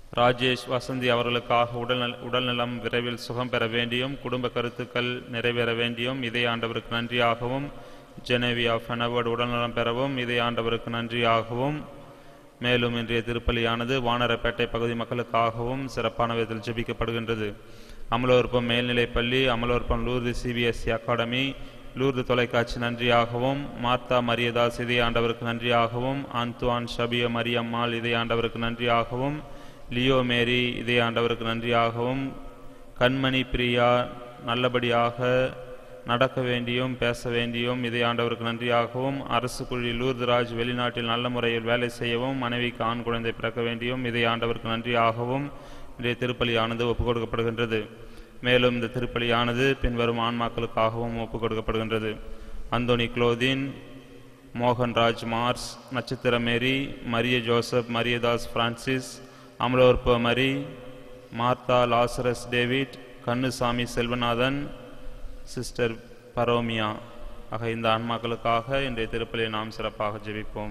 ராஜேஷ் வசந்தி அவர்களுக்காக உடல்நல உடல்நலம் விரைவில் சுகம் பெற வேண்டியும் குடும்ப கருத்துக்கள் நிறைவேற வேண்டியும் இதே ஆண்டவருக்கு நன்றியாகவும் ஜெனேவியா ஃபெனவர்டு உடல்நலம் பெறவும் இதே ஆண்டவருக்கு நன்றியாகவும் மேலும் இன்றைய திருப்பலியானது வானரப்பேட்டை பகுதி மக்களுக்காகவும் சிறப்பான விதத்தில் ஜெபிக்கப்படுகின்றது அமலோற்பம் மேல்நிலைப்பள்ளி அமலோற்பம் லூர்து சிபிஎஸ்சி அகாடமி லூர்து தொலைக்காட்சி நன்றியாகவும் மார்த்தா மரியதாஸ் இதே ஆண்டவருக்கு நன்றியாகவும் ஆந்துவான் ஷபிய மரியம்மாள் இதே ஆண்டவருக்கு நன்றியாகவும் லியோ மேரி இதே ஆண்டவருக்கு நன்றியாகவும் கண்மணி பிரியா நல்லபடியாக நடக்க வேண்டியும் பேச வேண்டியும் இதே ஆண்டவருக்கு நன்றியாகவும் அரசு குழி லூர்துராஜ் வெளிநாட்டில் நல்ல முறையில் வேலை செய்யவும் மனைவிக்கு ஆண் குழந்தை பிறக்க வேண்டியும் இதே ஆண்டவருக்கு நன்றியாகவும் இன்றைய திருப்பலியானது ஒப்புக் கொடுக்கப்படுகின்றது மேலும் இந்த திருப்பலியானது பின்வரும் ஆன்மாக்களுக்காகவும் ஒப்புக் கொடுக்கப்படுகின்றது அந்தோனி குளோதின் மோகன்ராஜ் மார்ஸ் நட்சத்திர மேரி மரிய ஜோசப் மரியதாஸ் பிரான்சிஸ் அமலோற்ப மரி Martha Lazarus David Kannusamy Selvanathan sister பரோமியா ஆக இந்த ஆன்மாக்களுக்காக இன்றைய திருப்பலியை நாம் சிறப்பாக ஜெபிப்போம்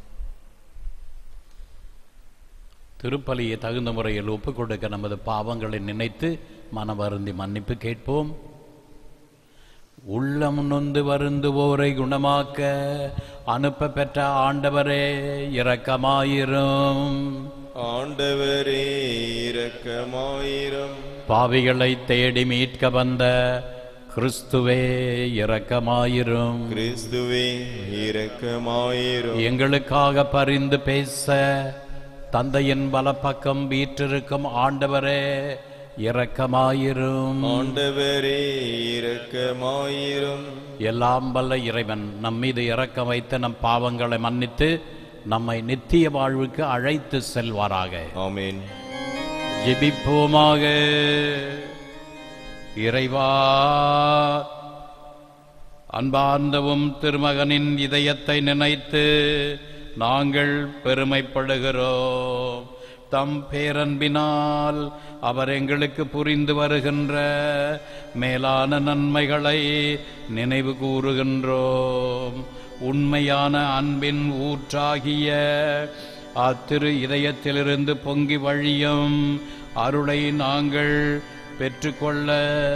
திருப்பலியை தகுந்த முறையில் ஒப்புக் கொடுக்க நமது பாவங்களை நினைத்து மனவருந்தி மன்னிப்பு கேட்போம் உள்ளம் நொந்து வருந்துவோரை குணமாக்க அனுப்ப பெற்ற ஆண்டவரே இரக்கமாயிரும் ஆண்டவரே இரக்கமாயிரம் பாவிகளை தேடி மீட்க வந்த கிறிஸ்துவே இரக்கமாயிரும் கிறிஸ்துவே இரக்கமாயிரும் எங்களுக்காக பரிந்து பேச தந்தையின் வலப்பக்கம் வீற்றிருக்கும் ஆண்டவரே இரக்கமாயிரும் ஆண்டவரே இரக்கமாயிரும் எல்லாம் வல்ல இறைவன் நம் மீது இரக்கம் வைத்து நம் பாவங்களை மன்னித்து நம்மை நித்திய வாழ்வுக்கு அழைத்து செல்வாராக ஆமென் ஜெபிப்போமாக இறைவா அன்பார்ந்தவும் திருமகனின் இதயத்தை நினைத்து நாங்கள் பெருமைப்படுகிறோம் தம் பேரன்பினால் அவர் எங்களுக்கு புரிந்து வருகின்ற மேலான நன்மைகளை நினைவு கூறுகின்றோம் உண்மையான அன்பின் ஊற்றாகிய அத்திரு இதயத்திலிருந்து பொங்கி வழியும் அருளை நாங்கள் பெற்றுக்கொள்ள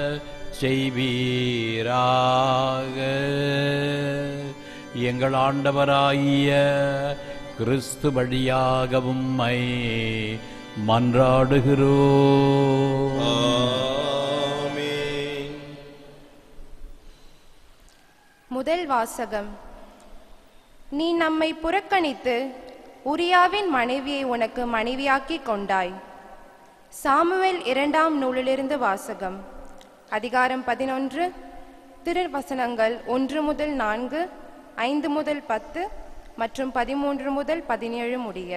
செய்வீராக எங்கள் ஆண்டவராகிய கிறிஸ்து வழியாக உம்மை மன்றாடுகிறோம் ஆமென் முதல் வாசகம் நீ நம்மை புறக்கணித்து உரியாவின் மனைவியை உனக்கு மனைவியாக்கிக் கொண்டாய் சாமுவேல் இரண்டாம் நூலிலிருந்து வாசகம் அதிகாரம் பதினொன்று திருவசனங்கள் ஒன்று முதல் நான்கு ஐந்து முதல் பத்து மற்றும் பதிமூன்று முதல் பதினேழு முடிய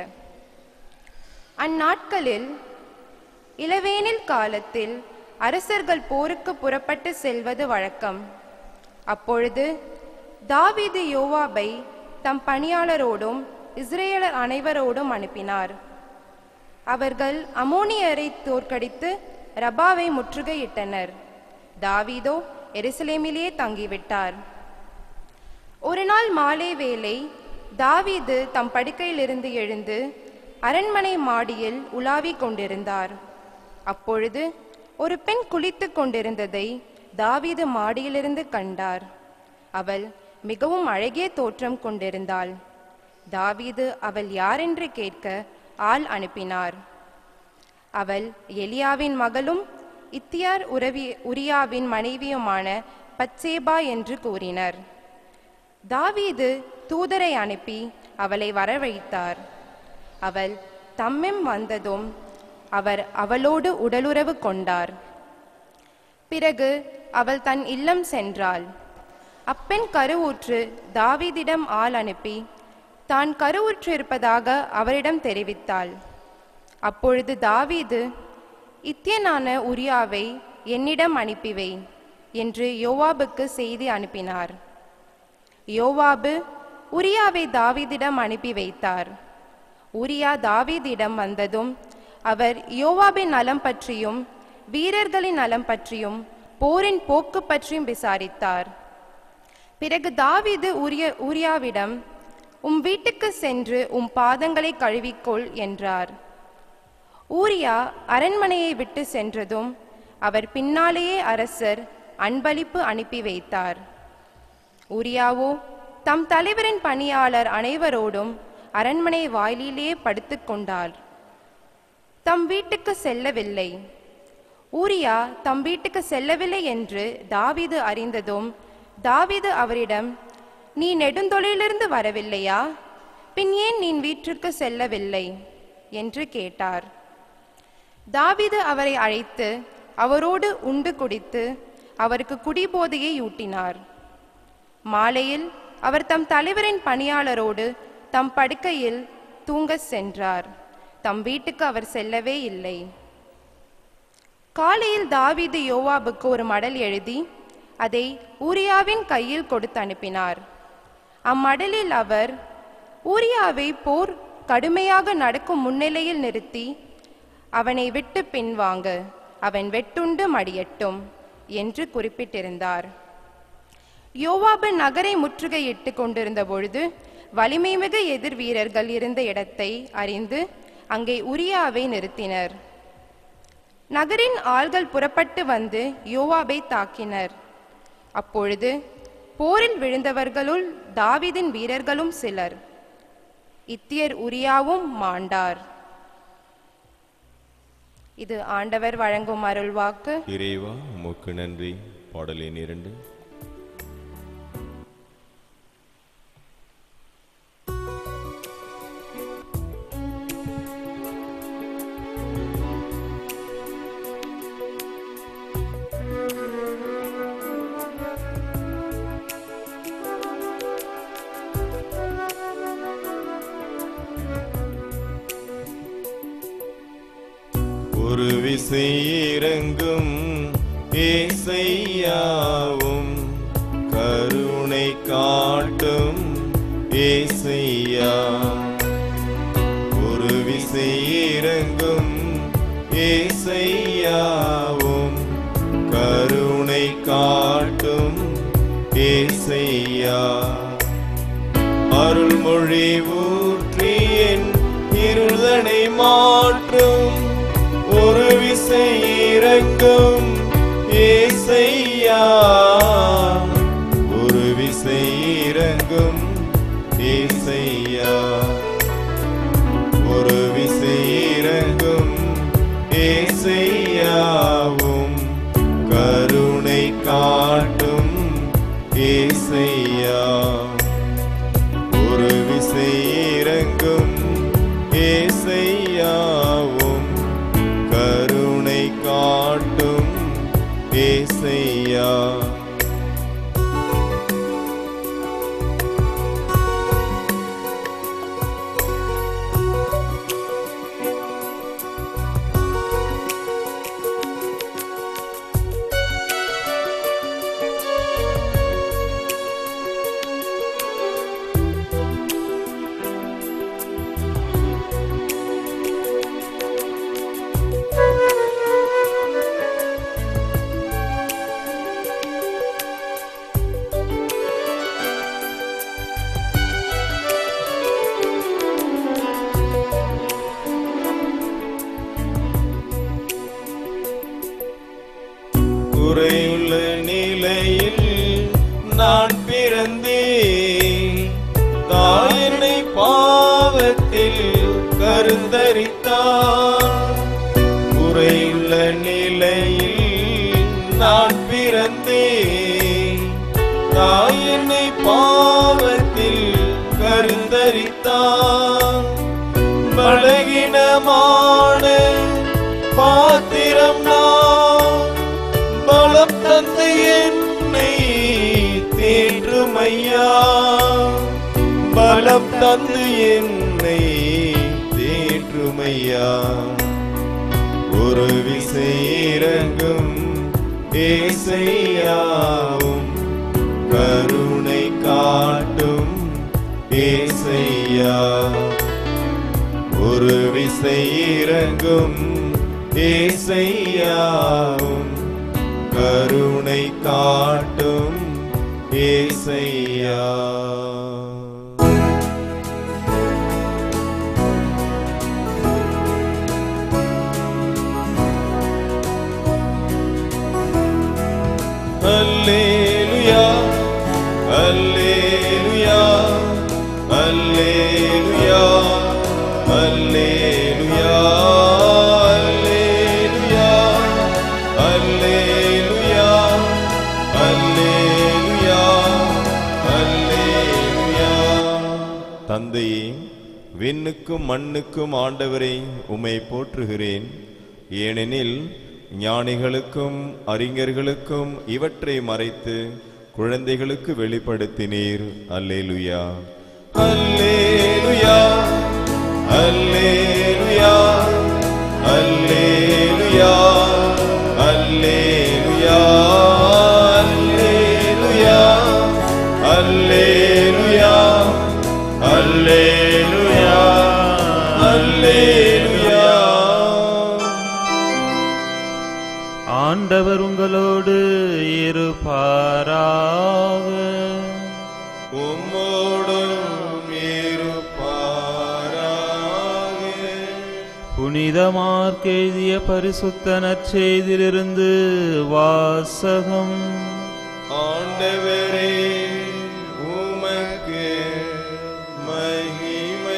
அந்நாட்களில் இளவேனில் காலத்தில் அரசர்கள் போருக்கு புறப்பட்டு செல்வது வழக்கம் அப்பொழுது தாவீது யோவாபை தம் பணியாளரோடும் இஸ்ரேலர் அனைவரோடும் அனுப்பினார் அவர்கள் அமோனியரை தோற்கடித்து ரபாவை முற்றுகையிட்டனர் தாவீதோ எருசலேமிலேயே தங்கிவிட்டார் ஒரு நாள் மாலை வேளை தாவீது தம் படுக்கையிலிருந்து எழுந்து அரண்மனை மாடியில் உலாவிக் கொண்டிருந்தார் அப்பொழுது ஒரு பெண் குளித்துக் கொண்டிருந்ததை தாவீது மாடியிலிருந்து கண்டார் அவள் மிகவும் அழகிய தோற்றம் கொண்டிருந்தாள் தாவீது அவள் யாரென்று கேட்க ஆள் அனுப்பினார் அவள் எலியாவின் மகளும் இத்தியார் உறவி உரியாவின் மனைவியுமான பத்சேபா என்று கூறினர் தாவீது தூதரை அனுப்பி அவளை வரவழைத்தார் அவள் தம்மிம் வந்ததும் அவர் அவளோடு உடலுறவு கொண்டார் பிறகு அவள் தன் இல்லம் சென்றாள் அப்பெண் கருவுற்று தாவீதிடம் ஆள் அனுப்பி தான் கருவுற்று இருப்பதாக அவரிடம் தெரிவித்தாள் அப்பொழுது தாவீது இத்தியனான உரியாவை என்னிடம் அனுப்பி வை என்று யோவாபுக்கு செய்தி அனுப்பினார் யோவாபு உரியாவை தாவீதிடம் அனுப்பி வைத்தார் உரியா தாவீதிடம் வந்ததும் அவர் யோவாபின் நலம் பற்றியும் வீரர்களின் நலம் பற்றியும் போரின் போக்கு பற்றியும் விசாரித்தார் பிறகு தாவீது உரிய உரியாவிடம் உம் வீட்டுக்கு சென்று உம் பாதங்களை கழுவிக்கொள் என்றார் ஊரியா அரண்மனையை விட்டு சென்றதும் அவர் பின்னாலேயே அரசர் அன்பளிப்பு அனுப்பி வைத்தார் ஊரியாவோ தம் தலைவரின் பணியாளர் அனைவரோடும் அரண்மனை வாயிலிலே படுத்துக் கொண்டார் தம் வீட்டுக்கு செல்லவில்லை ஊரியா தம் வீட்டுக்கு செல்லவில்லை என்று தாவீது அறிந்ததும் தாவீது அவரிடம் நீ நெடுந்தொலையிலிருந்து வரவில்லையா பின் ஏன் நீ வீட்டிற்கு செல்லவில்லை என்று கேட்டார் தாவீது அவரை அழைத்து அவரோடு உண்டு குடித்து அவருக்கு குடிபோதையை ஊட்டினார் மாலையில் அவர் தம் தலைவரின் பணியாளரோடு தம் படுக்கையில் தூங்கச் சென்றார் தம் வீட்டுக்கு அவர் செல்லவே இல்லை காலையில் தாவீது யோவாபுக்கு ஒரு மடல் எழுதி அதை ஊரியாவின் கையில் கொடுத்து அனுப்பினார் அம்மடலில் அவர் ஊரியாவை போர் கடுமையாக நடக்கும் முன்னிலையில் நிறுத்தி அவனை விட்டு பின்வாங்க அவன் வெட்டுண்டு மடியட்டும் என்று குறிப்பிட்டிருந்தார் யோவாபு நகரை முற்றுகையிட்டு கொண்டிருந்த பொழுது வலிமைமிகு எதிர் வீரர்கள் இருந்த இடத்தை அறிந்து அங்கே உரியாவை நிறுத்தினர் நகரின் ஆள்கள் புறப்பட்டு வந்து யோவாபை தாக்கினர் அப்பொழுது போரில் விழுந்தவர்களுள் தாவீதின் வீரர்களும் சிலர் இத்தியர் உரியாவும் மாண்டார் இது ஆண்டவர் வழங்கும் அருள்வாக்கு இறைவா உமக்கு நன்றி பாடலின் இரண்டு ஒரு விசை இறங்கும் ஏசையாவும் கருணை காட்டும் ஏசையா ஒரு விசை இறங்கும் ஏசையாவும் கருணை காட்டும் ஏசையா அருள்மொழி ஊற்றி என் இருதனை மாற்றும் ஒரு விசை இறக்கும் ஏசையா ஒரு விசை இறங்கும் ஏசையா ஒரு விசை இறங்கும் ஏசையாவும் கருணை காட்டும் ஏசையா ஒரு விசை இறங்கும் ஏசையாவும் கருணை காட்டும் ஏசையா குறையுள்ள நிலையில் நான் பிறந்தேன் தாயனை பாவத்தில் கருந்தரித்தார் குறையுள்ள நிலையில் நான் பிறந்தேன் தாயனை பாவத்தில் கருந்தரித்தார் பலகினமான பாத்திரம் நான் பலம் தந்து என்னை தேற்றுமையா பலம் தந்து என்னை தேற்றுமையா ஒரு விசை இறங்கும் ஏசையாவும் கருணை காட்டும் ஏசையா ஒரு விசை இறங்கும் ஏசையாவும் கருணை காட்டும் ஏசையா அல்லேலுயா அல்லேலுயா அல்லேலுயா அல்லேலுயா அல்லேலுயா அல்லேலுயா அல்லேலுயா அல்லேலுயா தந்தையே விண்ணுக்கும் மண்ணுக்கும் ஆண்டவரை உம்மை போற்றுகிறேன் ஏனெனில் ஞானிகளுக்கும் அறிஞர்களுக்கும் இவற்றை மறைத்து குழந்தைகளுக்கு வெளிப்படுத்தினீர் அல்லேலுயா அல்லேலுயா அல்லேலுயா அல்லேலுயா அல்லேலுயா அல்லேலுயா அல்லேலுயா அல்லேலுயா அல்லேலுயா ஆண்டவர் உங்களோடு இருப்பாராக உம்மோடும் இருப்பாராக புனித மார்க் எழுதிய பரிசுத்த நற்செய்தியிலிருந்து வாசகம் ஆண்டவரே உமக்கு மகிமை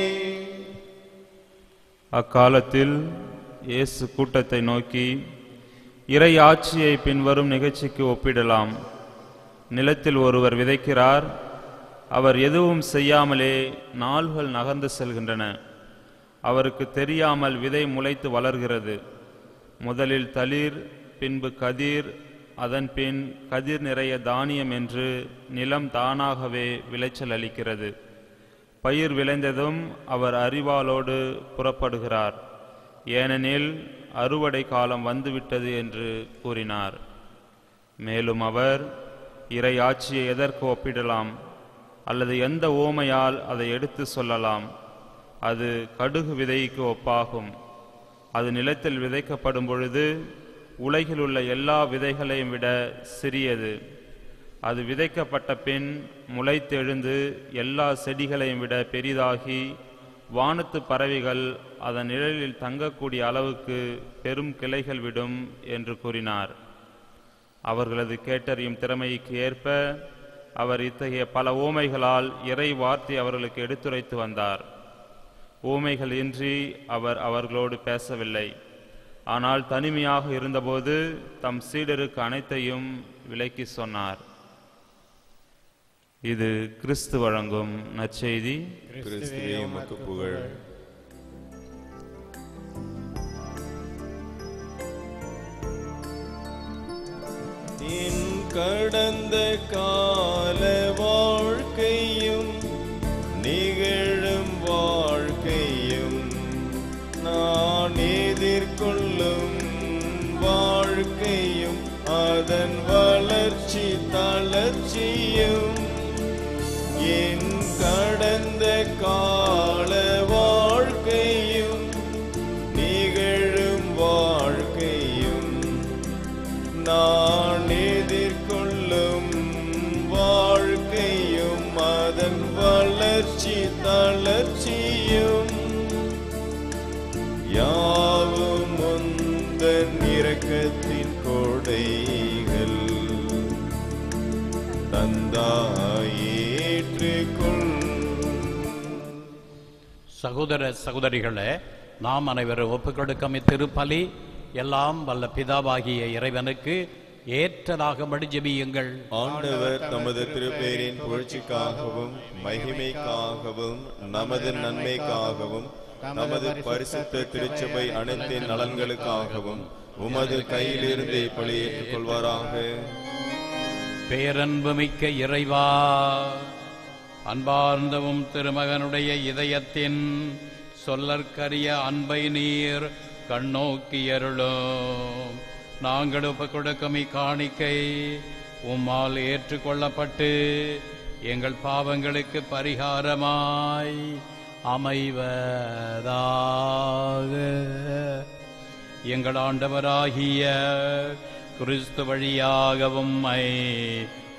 அக்காலத்தில் இயேசு கூட்டத்தை நோக்கி இறை ஆட்சியை பின்வரும் நிகழ்ச்சிக்கு ஒப்பிடலாம் நிலத்தில் ஒருவர் விதைக்கிறார் அவர் எதுவும் செய்யாமலே நாள்கள் நகர்ந்து செல்கின்றன அவருக்கு தெரியாமல் விதை முளைத்து வளர்கிறது முதலில் தளிர் பின்பு கதிர் அதன் பின் கதிர் நிறைய தானியம் என்று நிலம் தானாகவே விளைச்சல் அளிக்கிறது பயிர் விளைந்ததும் அவர் அறிவாளோடு புறப்படுகிறார் ஏனெனில் அறுவடை காலம் வந்துவிட்டது என்று கூறினார் மேலும் அவர் இறை ஆட்சியை எதற்கு ஒப்பிடலாம் அல்லது எந்த ஓமையால் அதை எடுத்து சொல்லலாம் அது கடுகு விதைக்கு ஒப்பாகும் அது நிலத்தில் விதைக்கப்படும் பொழுது உலகில் உள்ள எல்லா விதைகளையும் விட சிறியது அது விதைக்கப்பட்ட பின் முளைத்தெழுந்து எல்லா செடிகளையும் விட பெரிதாகி வானத்து பறவைகள் அதன் நிழலில் தங்கக்கூடிய அளவுக்கு பெரும் கிளைகள் விடும் என்று கூறினார் அவர்களது கேட்டறியும் திறமைக்கு ஏற்ப அவர் இத்தகைய பல ஓமைகளால் இறை வார்த்தை அவர்களுக்கு எடுத்துரைத்து வந்தார் ஊமைகள் இன்றி அவர் அவர்களோடு பேசவில்லை ஆனால் தனிமையாக இருந்தபோது தம் சீடருக்கு அனைத்தையும் விலக்கி சொன்னார் இது கிறிஸ்து வழங்கும் நற்செய்தி கிறிஸ்துவே உமக்கு புகழ் என் கடந்த கால வாழ்க்கையும் நிகழும் வாழ்க்கையும் நான் எதிர்கொள்ளும் வாழ்க்கையும் அதன் வளர்ச்சி தளர்ச்சியும் என் கடந்த கால வாழ்க்கையும் நிகழும் வாழ்க்கையும் நான் எதிர்கொள்ளும் வாழ்க்கையும் அதன் வளர்ச்சி தளர்ச்சியும் யாவும் முந்தன் இரக்கத்தின் கொடைகள் தந்தாயேற்றுக்கொள் சகோதர சகோதரிகளே நாம் அனைவரும் ஒப்புக்கொடுக்கும் இத்திருப்பலி எல்லாம் வல்ல பிதாவாகிய இறைவனுக்கு ஏற்றதாகும்படி ஜெபியுங்கள் ஆண்டவர் தமது திருப்பேரின் புகழ்ச்சிக்காகவும் மகிமைக்காகவும் நமது நன்மைக்காகவும் நமது பரிசுத்த திருச்சபை அனைத்தின் நலன்களுக்காகவும் உமது கையிலிருந்து இப்படி ஏற்றுக்கொள்வாராக பேரன்புமிக்க இறைவா அன்பார்ந்தவும் திருமகனுடைய இதயத்தின் சொல்லற்கரிய அன்பை நீர் கண்ணோக்கியருளும் நாங்கள் ஒப்புக் கொடுக்கும் இக்காணிக்கை உம்மால் ஏற்றுக்கொள்ளப்பட்டு எங்கள் பாவங்களுக்கு பரிகாரமாய் அமைவதாக எங்கள் ஆண்டவராகிய கிறிஸ்து வழியாகவும் உம்மை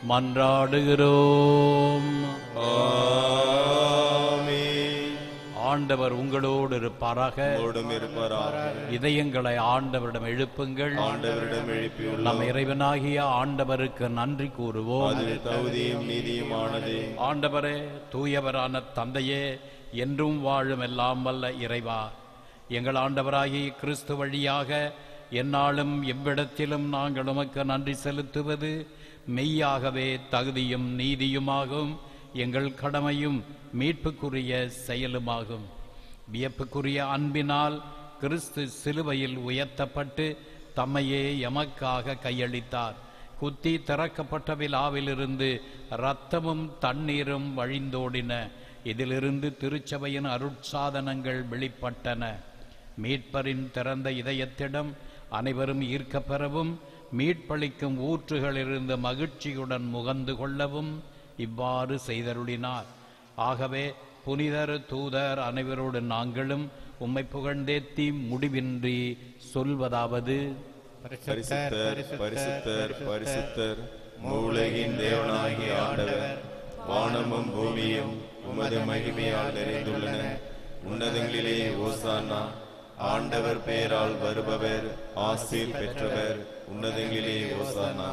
மன்றாடுகிறோம் ஆமென். ஆண்டவர் உங்களோடு இருப்பாராக உங்களோடும் இருப்பாராக இதயங்களை ஆண்டவரிடம் எழுப்புங்கள் ஆண்டவரிடம் எழுப்பியுள்ள நம் இறைவனாகிய ஆண்டவருக்கு நன்றி கூறுவோம் அது தகுதியும் நீதியுமானதே ஆண்டவரே தூயவரான தந்தையே என்றும் வாழும் எல்லாம் வல்ல இறைவா எங்கள் ஆண்டவராகிய கிறிஸ்து வழியாக எந்நாளும் எவ்விடத்திலும் நாங்கள் உமக்கு நன்றி செலுத்துவது மெய்யாகவே தகுதியும் நீதியுமாகும் எங்கள் கடமையும் மீட்புக்குரிய செயலுமாகும் வியப்புக்குரிய அன்பினால் கிறிஸ்து சிலுவையில் உயர்த்தப்பட்டு தம்மையே எமக்காக கையளித்தார் குத்தி திறக்கப்பட்ட விழாவிலிருந்து இரத்தமும் தண்ணீரும் வழிந்தோடின இதிலிருந்து திருச்சபையின் அருட்சாதனங்கள் வெளிப்பட்டன மீட்பரின் திறந்த இதயத்திடம் அனைவரும் ஈர்க்கப் பெறவும் மீட்பளிக்கும் ஊற்றுகளிலிருந்து மகிழ்ச்சியுடன் முகந்து கொள்ளவும் இவ்வாறு செய்தருளினார் ஆகவே புனிதர் தூதர் அனைவரோடு நாங்களும் உம்மை புகழ்ந்தேத்தி முடிவின்றி சொல்வதாவது பரிசுத்தர் பரிசுத்தர் பரிசுத்தர் மூலகின் தேவனாகிய ஆண்டவர் வானமும் பூமியும் உமது மகிமையால் நிறைந்துள்ளன உன்னதங்களிலே ஓசானா ஆண்டவர் பெயரால் வருபவர் ஆசீர் பெற்றவர் உன்னதங்களிலே ஓசானா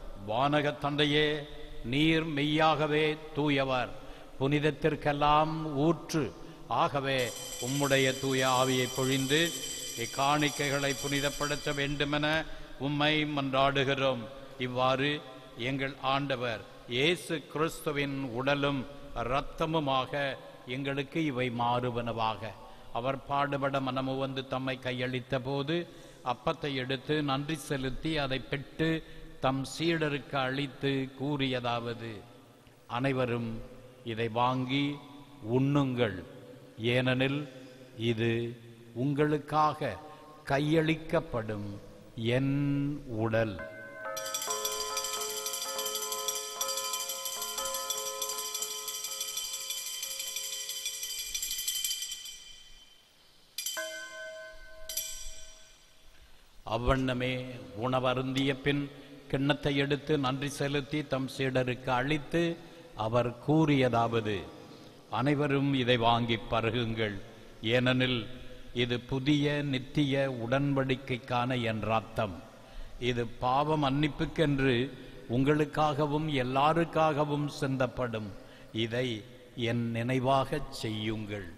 வானக தந்தையே நீர் மெய்யாகவே தூயவர் புனிதத்திற்கெல்லாம் ஊற்று ஆகவே உம்முடைய தூய ஆவியை பொழிந்து இக்காணிக்கைகளை புனிதப்படுத்த வேண்டுமென உம்மை மன்றாடுகிறோம் இவ்வாறு எங்கள் ஆண்டவர் இயேசு கிறிஸ்துவின் உடலும் இரத்தமுமாக எங்களுக்கு இவை மாறுவனவாக அவர் பாடுபட மனமு வந்து தம்மை கையளித்த போது அப்பத்தை எடுத்து நன்றி செலுத்தி அதை பெற்று தம் சீடருக்கு அளித்து கூறியதாவது அனைவரும் இதை வாங்கி உண்ணுங்கள் ஏனெனில் இது உங்களுக்காக கையளிக்கப்படும் என் உடல் அவ்வண்ணமே உணவருந்திய பின் கிண்ணத்தை எடுத்து நன்றி செலுத்தி தம் சீடருக்கு அளித்து அவர் கூறியதாவது அனைவரும் இதை வாங்கி பருகுங்கள் ஏனெனில் இது புதிய நித்திய உடன்படிக்கைக்கான என் ரத்தம் இது பாவ மன்னிப்புக்கென்று உங்களுக்காகவும் எல்லாருக்காகவும் சிந்தப்படும் இதை என் நினைவாகச் செய்யுங்கள்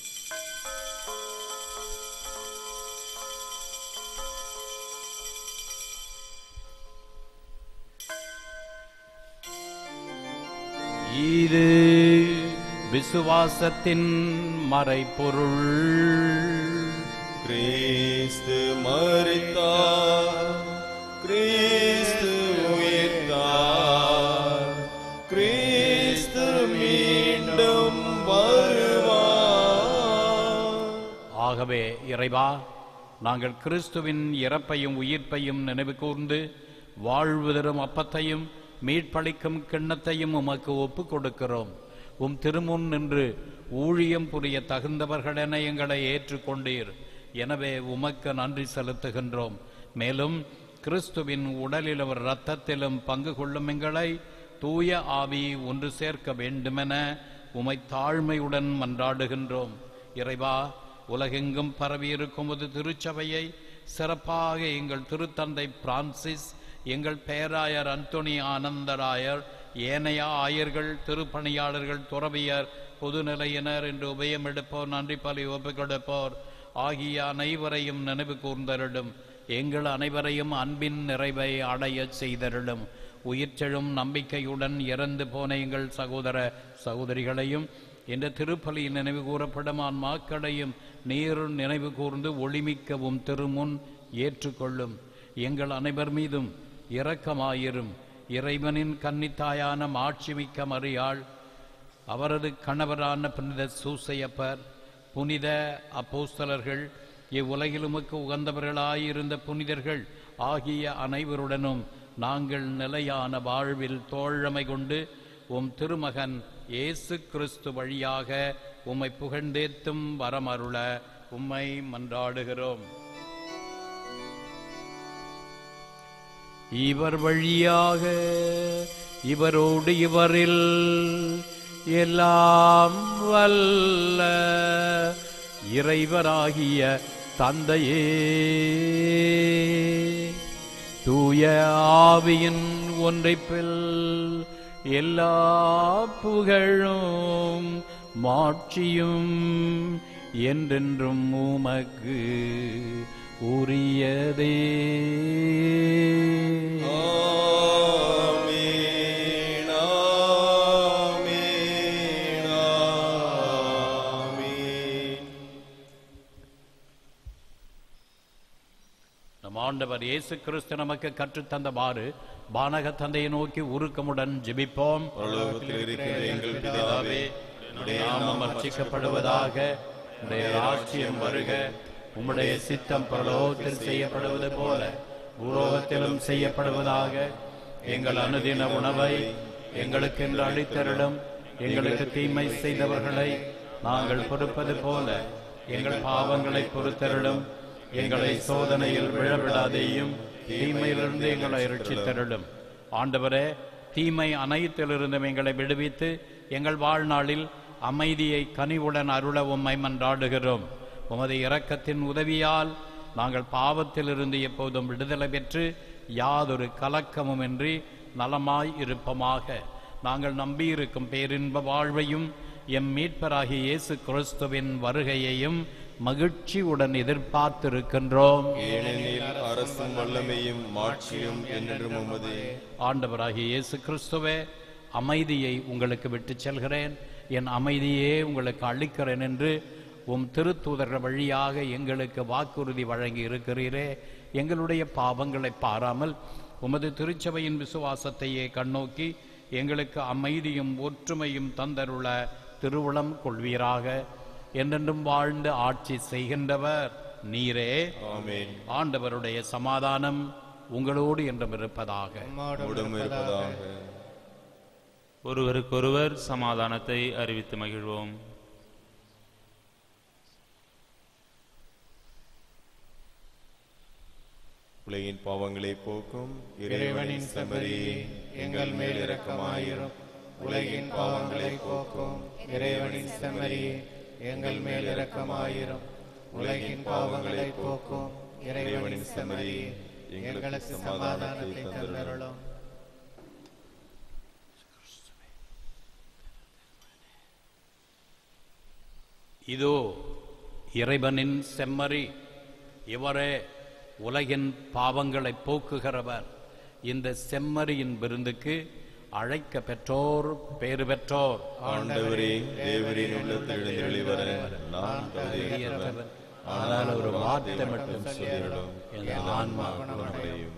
இது விசுவாசத்தின் மறைபொருள் கிறிஸ்து மரித்தார் கிறிஸ்து உயிர்த்தார் கிறிஸ்து மீண்டும் வருவார் ஆகவே இறைவா நாங்கள் கிறிஸ்துவின் இறப்பையும் உயிர்ப்பையும் நினைவு கூர்ந்து வாழ்வு தரும் அப்பத்தையும் மீட்பளிக்கும் கிண்ணத்தையும் உமக்கு ஒப்புக் கொடுக்கிறோம் உம் திருமுன் நின்று ஊழியம் புரிய தகுந்தவர்களென எங்களை ஏற்றுக்கொண்டீர் எனவே உமக்கு நன்றி செலுத்துகின்றோம் மேலும் கிறிஸ்துவின் உடலிலும் இரத்தத்திலும் பங்கு கொள்ளும் எங்களை தூய ஆவி ஒன்று சேர்க்க வேண்டுமென உமை தாழ்மையுடன் மன்றாடுகின்றோம் இறைவா உலகெங்கும் பரவியிருக்கும் ஒரு திருச்சபையை சிறப்பாக எங்கள் திருத்தந்தை பிரான்சிஸ் எங்கள் பேராயர் அந்தோணி ஆனந்தராயர் ஏனைய ஆயர்கள் திருப்பணியாளர்கள் துறவியர் பொதுநிலையினர் என்று உபயம் எடுப்போர் நன்றி பலி ஒப்புக் கொடுப்போர் ஆகிய அனைவரையும் நினைவு கூர்ந்தருளும் எங்கள் அனைவரையும் அன்பின் நிறைவை அடையச் செய்தருளும் உயிர்ச்செழும் நம்பிக்கையுடன் இறந்து போன எங்கள் சகோதர சகோதரிகளையும் இந்த திருப்பலியில் நினைவு கூறப்படும் ஆன்மாக்களையும் நீர் நினைவு கூர்ந்து ஒளிமிக்கவும் திருமுன் ஏற்றுக்கொள்ளும் எங்கள் அனைவர் மீதும் இரக்கமாயிரும் இறைவனின் கன்னித்தாயான மாட்சிமிக்க மறியாள் அவரது கணவரான புனித சூசையப்பர் புனித அப்போஸ்தலர்கள் இவ்வுலகில் உமக்கு உகந்தவர்களாயிருந்த புனிதர்கள் ஆகிய அனைவருடனும் நாங்கள் நிலையான வாழ்வில் தோழமை கொண்டு உம் திருமகன் இயேசு கிறிஸ்து வழியாக உம்மை புகழ்ந்தேத்தும் வரமருள உம்மை மன்றாடுகிறோம் இவர் வழியாக இவரோடு இவரில் எல்லாம் வல்ல இறைவராகிய தந்தையே தூய ஆவியின் ஒன்றைப்பில் எல்லா புகழும் மாட்சியும் என்றென்றும் உமக்கு உரியதே ஆமென், ஆமென், ஆமென். நம் ஆண்டவர் இயேசு கிறிஸ்து நமக்கு கற்றுத்தந்தவாறு பானக தந்தையை நோக்கி உருக்கமுடன் ஜெபிப்போம் பரலோகத்தில் இருக்கிற எங்கள் பிதாவே உம்முடைய நாமம் அர்ச்சிக்கப்படுவதாக உம்முடைய ராஜ்யம் வருக உம்முடைய சித்தம் பரலோகத்தில் செய்யப்படுவது போல பூலோகத்திலும் செய்யப்படுவதாக எங்கள் அனுதின உணவை எங்களுக்கு என்று அளித்தருளும் எங்களுக்கு தீமை செய்தவர்களை நாங்கள் பொறுப்பது போல எங்கள் பாவங்களை பொறுத்தருளும் எங்களை சோதனையில் விழவிடாதேயும் தீமையிலிருந்து எங்களை ரட்சித்தருளும் ஆண்டவரே தீமை அனைத்திலிருந்தும் எங்களை விடுவித்து எங்கள் வாழ்நாளில் அமைதியை கனிவுடன் அருள உம்மை மன்றாடுகிறோம் உமது இரக்கத்தின் உதவியால் நாங்கள் பாவத்திலிருந்து எப்போதும் விடுதலை பெற்று யாதொரு கலக்கமுமின்றி நலமாய் இருப்பமாக நாங்கள் நம்பியிருக்கும் பேரின்ப வாழ்வையும் எம் மீட்பராகிய இயேசு கிறிஸ்துவின் வருகையையும் மகிழ்ச்சியுடன் எதிர்பார்த்திருக்கின்றோம் ஏனெனில் அரசும் வல்லமையும் மாட்சியும் என்றென்றும் உமதே ஆண்டவராகிய இயேசு கிறிஸ்துவே அமைதியை உங்களுக்கு விட்டுச் செல்கிறேன் என் அமைதியே உங்களுக்கு அளிக்கிறேன் என்று உம் திருத்தூதர்கள் வழியாக எங்களுக்கு வாக்குறுதி வழங்கி இருக்கிறீரே எங்களுடைய பாவங்களை பாராமல் உமது திருச்சபையின் விசுவாசத்தையே கண்ணோக்கி எங்களுக்கு அமைதியும் ஒற்றுமையும் தந்தருள திருவுளம் கொள்வீராக என்றென்றும் வாழ்ந்து ஆட்சி செய்கின்றவர் நீரே ஆமென் ஆண்டவருடைய சமாதானம் உங்களோடு என்றும் இருப்பதாக உடம் இருப்பதாக ஒருவருக்கொருவர் சமாதானத்தை அறிவித்து மகிழ்வோம் உலகின் பாவங்களை போக்கும் இறைவனின் செம்மறியே எங்கள் மேல் இரக்கமாயிரும் உலகின் பாவங்களை போக்கும் இறைவனின் செம்மறியே எங்கள் மேல் இரக்கமாயிரும் உலகின் பாவங்களை போக்கும் இறைவனின் செம்மறியே எங்களுக்கு சமாதானத்தை தந்தருளும் இதோ இறைவனின் செம்மறி இவரே உலகின் பாவங்களை போக்குகிறவர் இந்த செம்மறியின் விருந்துக்கு அழைக்க பெற்றோர் பேறு பெற்றோர் ஆண்டவரே தேவரின் உள்ளத்தில் எழுந்தருளி வர நான் தகுதியற்றவன். ஆனால் ஒரு வார்த்தை மட்டும் சொல்லிடும் எனது ஆன்மா குணமடையும்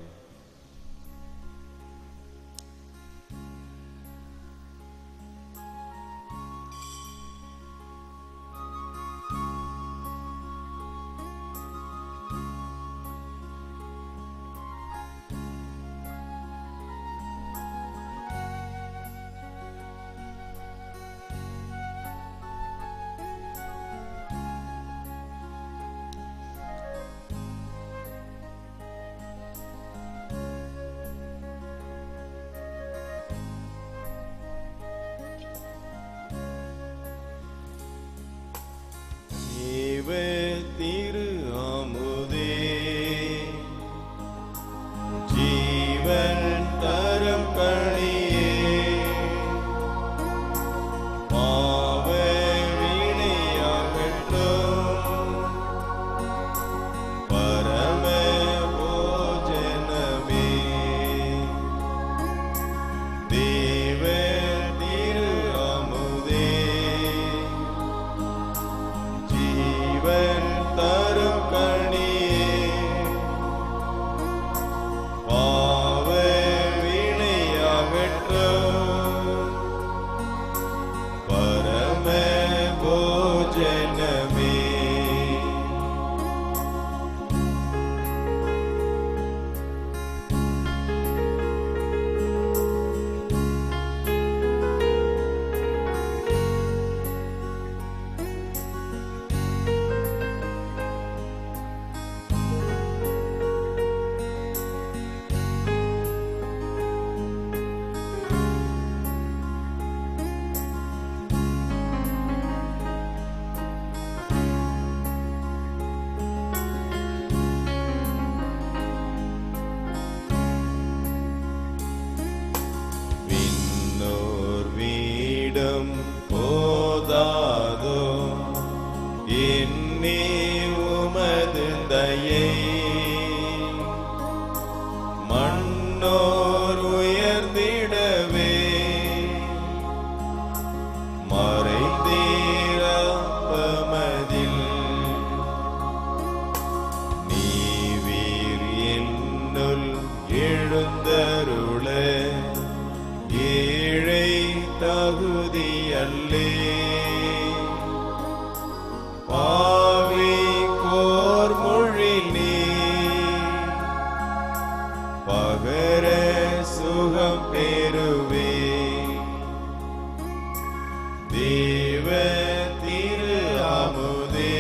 மீண்டும் போதாதோ இன்னி உமது தயை மண்ணோர் உயர்ந்திடவே மறைந்தீரப்பமதில் நீவீர் என்னுள் எழுந்தருள ஏழை தகுதியல்லே பாவி கோர் மொழி நீ பகர சுகம் பெறுவே தேவ திரு அமுதே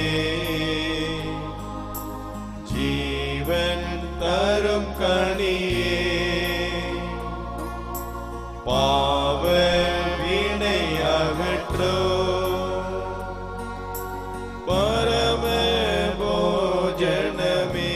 ஜீவன் தரும் கனியே பாவ வினை அகற்றோ பரம போஜனமே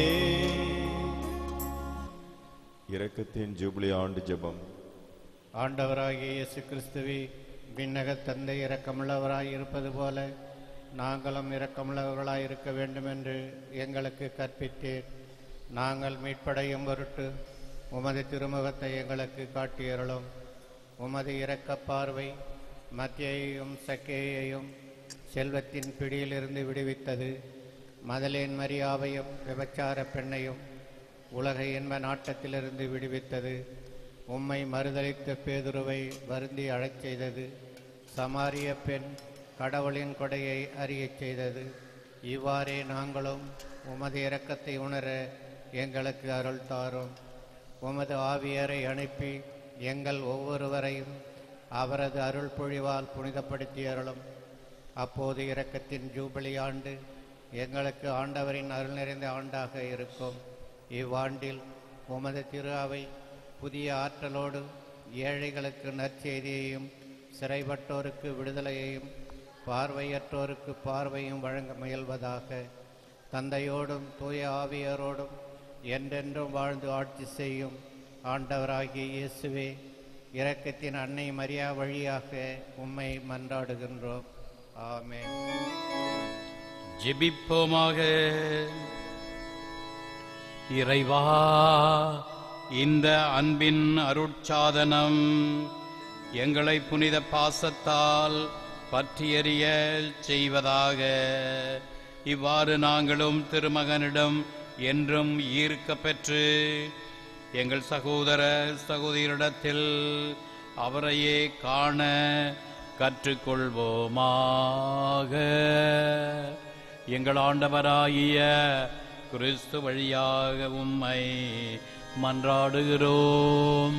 இரக்கத்தின் ஜூபிலி ஆண்டு ஜெபம் ஆண்டவராகிய இயேசு கிறிஸ்துவே விண்ணக தந்தை இரக்கமுள்ளவராய் இருப்பது போல நாங்களும் இரக்கமுள்ளவர்களாய் இருக்க வேண்டும் என்று எங்களுக்கு கற்பித்தீர் நாங்கள் மீட்படையும் பொருட்டு உமது திருமுகத்தை எங்களுக்கு காட்டியருளும் உமது இரக்கப் பார்வை மத்தியையும் சக்கையையும் செல்வத்தின் பிடியிலிருந்து விடுவித்தது மதலேன் மரியாவையும் விபச்சார பெண்ணையும் உலக இன்ப நாட்டத்திலிருந்து விடுவித்தது உம்மை மறுதலித்த பேதுருவை வருந்தி அழச் செய்தது சமாரிய பெண் கடவுளின் கொடையை அறியச் செய்தது இவ்வாறே நாங்களும் உமது இரக்கத்தை உணர எங்களுக்கு அருள் தாரும் உமது ஆவியரை அனுப்பி எங்கள் ஒவ்வொருவரையும் அவரது அருள் பொழிவால் புனிதப்படுத்தி அருளும் அப்போது இரக்கத்தின் ஜூபிலி ஆண்டு எங்களுக்கு ஆண்டவரின் அருள் நிறைந்த ஆண்டாக இருக்கும் இவ்வாண்டில் உமது திரு அவை புதிய ஆற்றலோடு ஏழைகளுக்கு நற்செய்தியையும் சிறைப்பட்டோருக்கு விடுதலையையும் பார்வையற்றோருக்கு பார்வையும் வழங்க முயல்வதாக தந்தையோடும் தூய ஆவியரோடும் என்றென்றும் வாழ்ந்து ஆட்சி செய்யும் ஆண்டவராகிய இயேசுவே இரக்கத்தின் அன்னை மரியா வழியாக உம்மை மன்றாடுகின்றோம் ஆமென் ஜெபிப்போமாக இறைவா இந்த அன்பின் அருட்சாதனம் எங்களை புனித பாசத்தால் பற்றியறிய செய்வதாக இவ்வாறு நாங்களும் திருமகனிடம் என்றும் ஈர்க்க பெற்று எங்கள் சகோதர சகோதரிடத்தில் அவரையே காண கற்றுக்கொள்வோமாக எங்கள் ஆண்டவராகிய கிறிஸ்து வழியாக உம்மை மன்றாடுகிறோம்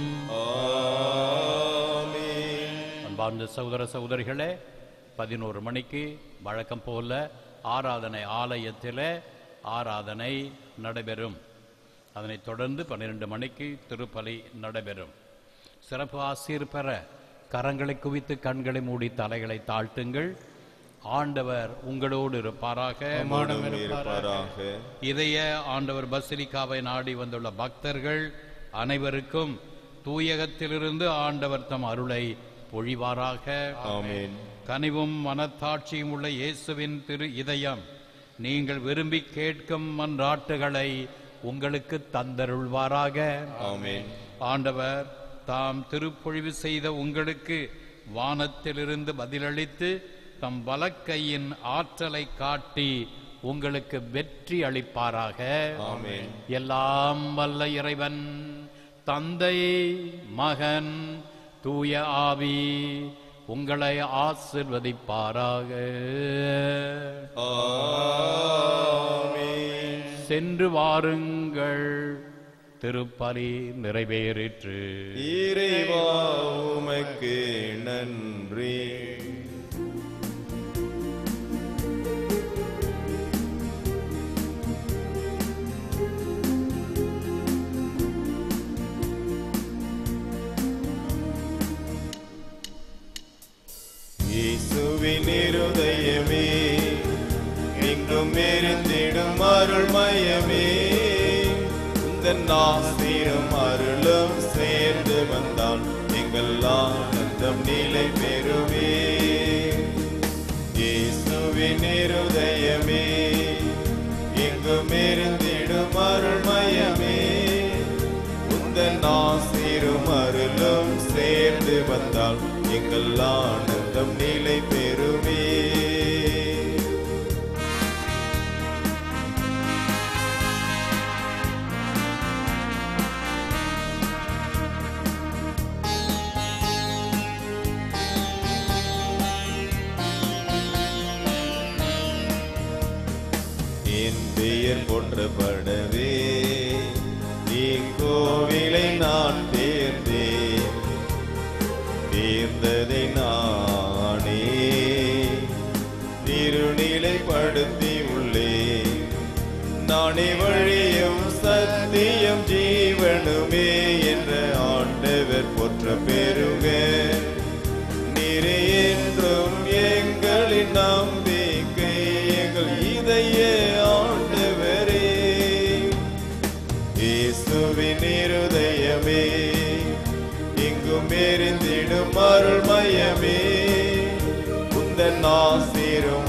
ஆமென். அன்பார்ந்த சகோதர சகோதரிகளே பதினோரு மணிக்கு வழக்கம் போல ஆராதனை ஆலயத்தில் ஆராதனை நடைபெறும் அதனைத் தொடர்ந்து பன்னிரண்டு மணிக்கு திருப்பலி நடைபெறும் சிறப்பு ஆசீர் பெற கரங்களை குவித்து கண்களை மூடி தலைகளை தாழ்த்துங்கள் ஆண்டவர் உங்களோடு இருப்பாராக உம்மோடும் இருப்பாராக இதய ஆண்டவர் பசிலிக்காவை நாடி வந்துள்ள பக்தர்கள் அனைவருக்கும் தூயகத்திலிருந்து ஆண்டவர் தம் அருளை பொழிவாராக ஆமென் கனிவும் மனத்தாட்சியும் உள்ள இயேசுவின் திரு இதயம் நீங்கள் விரும்பி கேட்கும் மன்றாட்டுகளை உங்களுக்கு தந்தருள்வாராக ஆமென் ஆண்டவர் தாம் திருப்பொழிவு செய்த உங்களுக்கு வானத்திலிருந்து பதிலளித்து தம் வலக்கையின் ஆற்றலை காட்டி உங்களுக்கு வெற்றி அளிப்பாராக ஆமென் எல்லாம் வல்ல இறைவன் தந்தை மகன் தூய ஆவி உங்களை ஆசிர்வதிப்பாராக ஆமென் சென்று வாருங்கள் திருப்பலி நிறைவேறிற்று இறைவா உமக்கு நன்றி இயேசுவின் இருதயமே எங்கும் எரிந்திடும் அருள்மயமே இந்த நாசிரும் அருளும் சேர்ந்து வந்தால் எங்கள் ஆனந்த ஆனந்தம் நிலை பெறுவே இயேசுவின் இருதயமே எங்கும் இருந்திடும் அருள்மயமே உந்தன் ஆசீரும் அருளும் சேர்ந்து வந்தால் எங்கள் ஆனந்தம் நிலை பெறுமே என் பெயர் போற்றப்படவே இக்கோவிலை நான் தேர்ந்தேன் தேர்ந்ததை நானே திருநிலைப்படுத்தி உள்ளேன் நானே வழியும் சத்தியம் ஜீவனுமே என்ற ஆண்டவர் போற்ற பெறுக நீரே என்றும் எங்களின் நம்பிக்கை எங்கள் இதய ஆண்டவரே இயேசுவின் இருதயமே எங்கும் எரிந்திடும் அருள்மயமே உந்தன் ஆசீரும்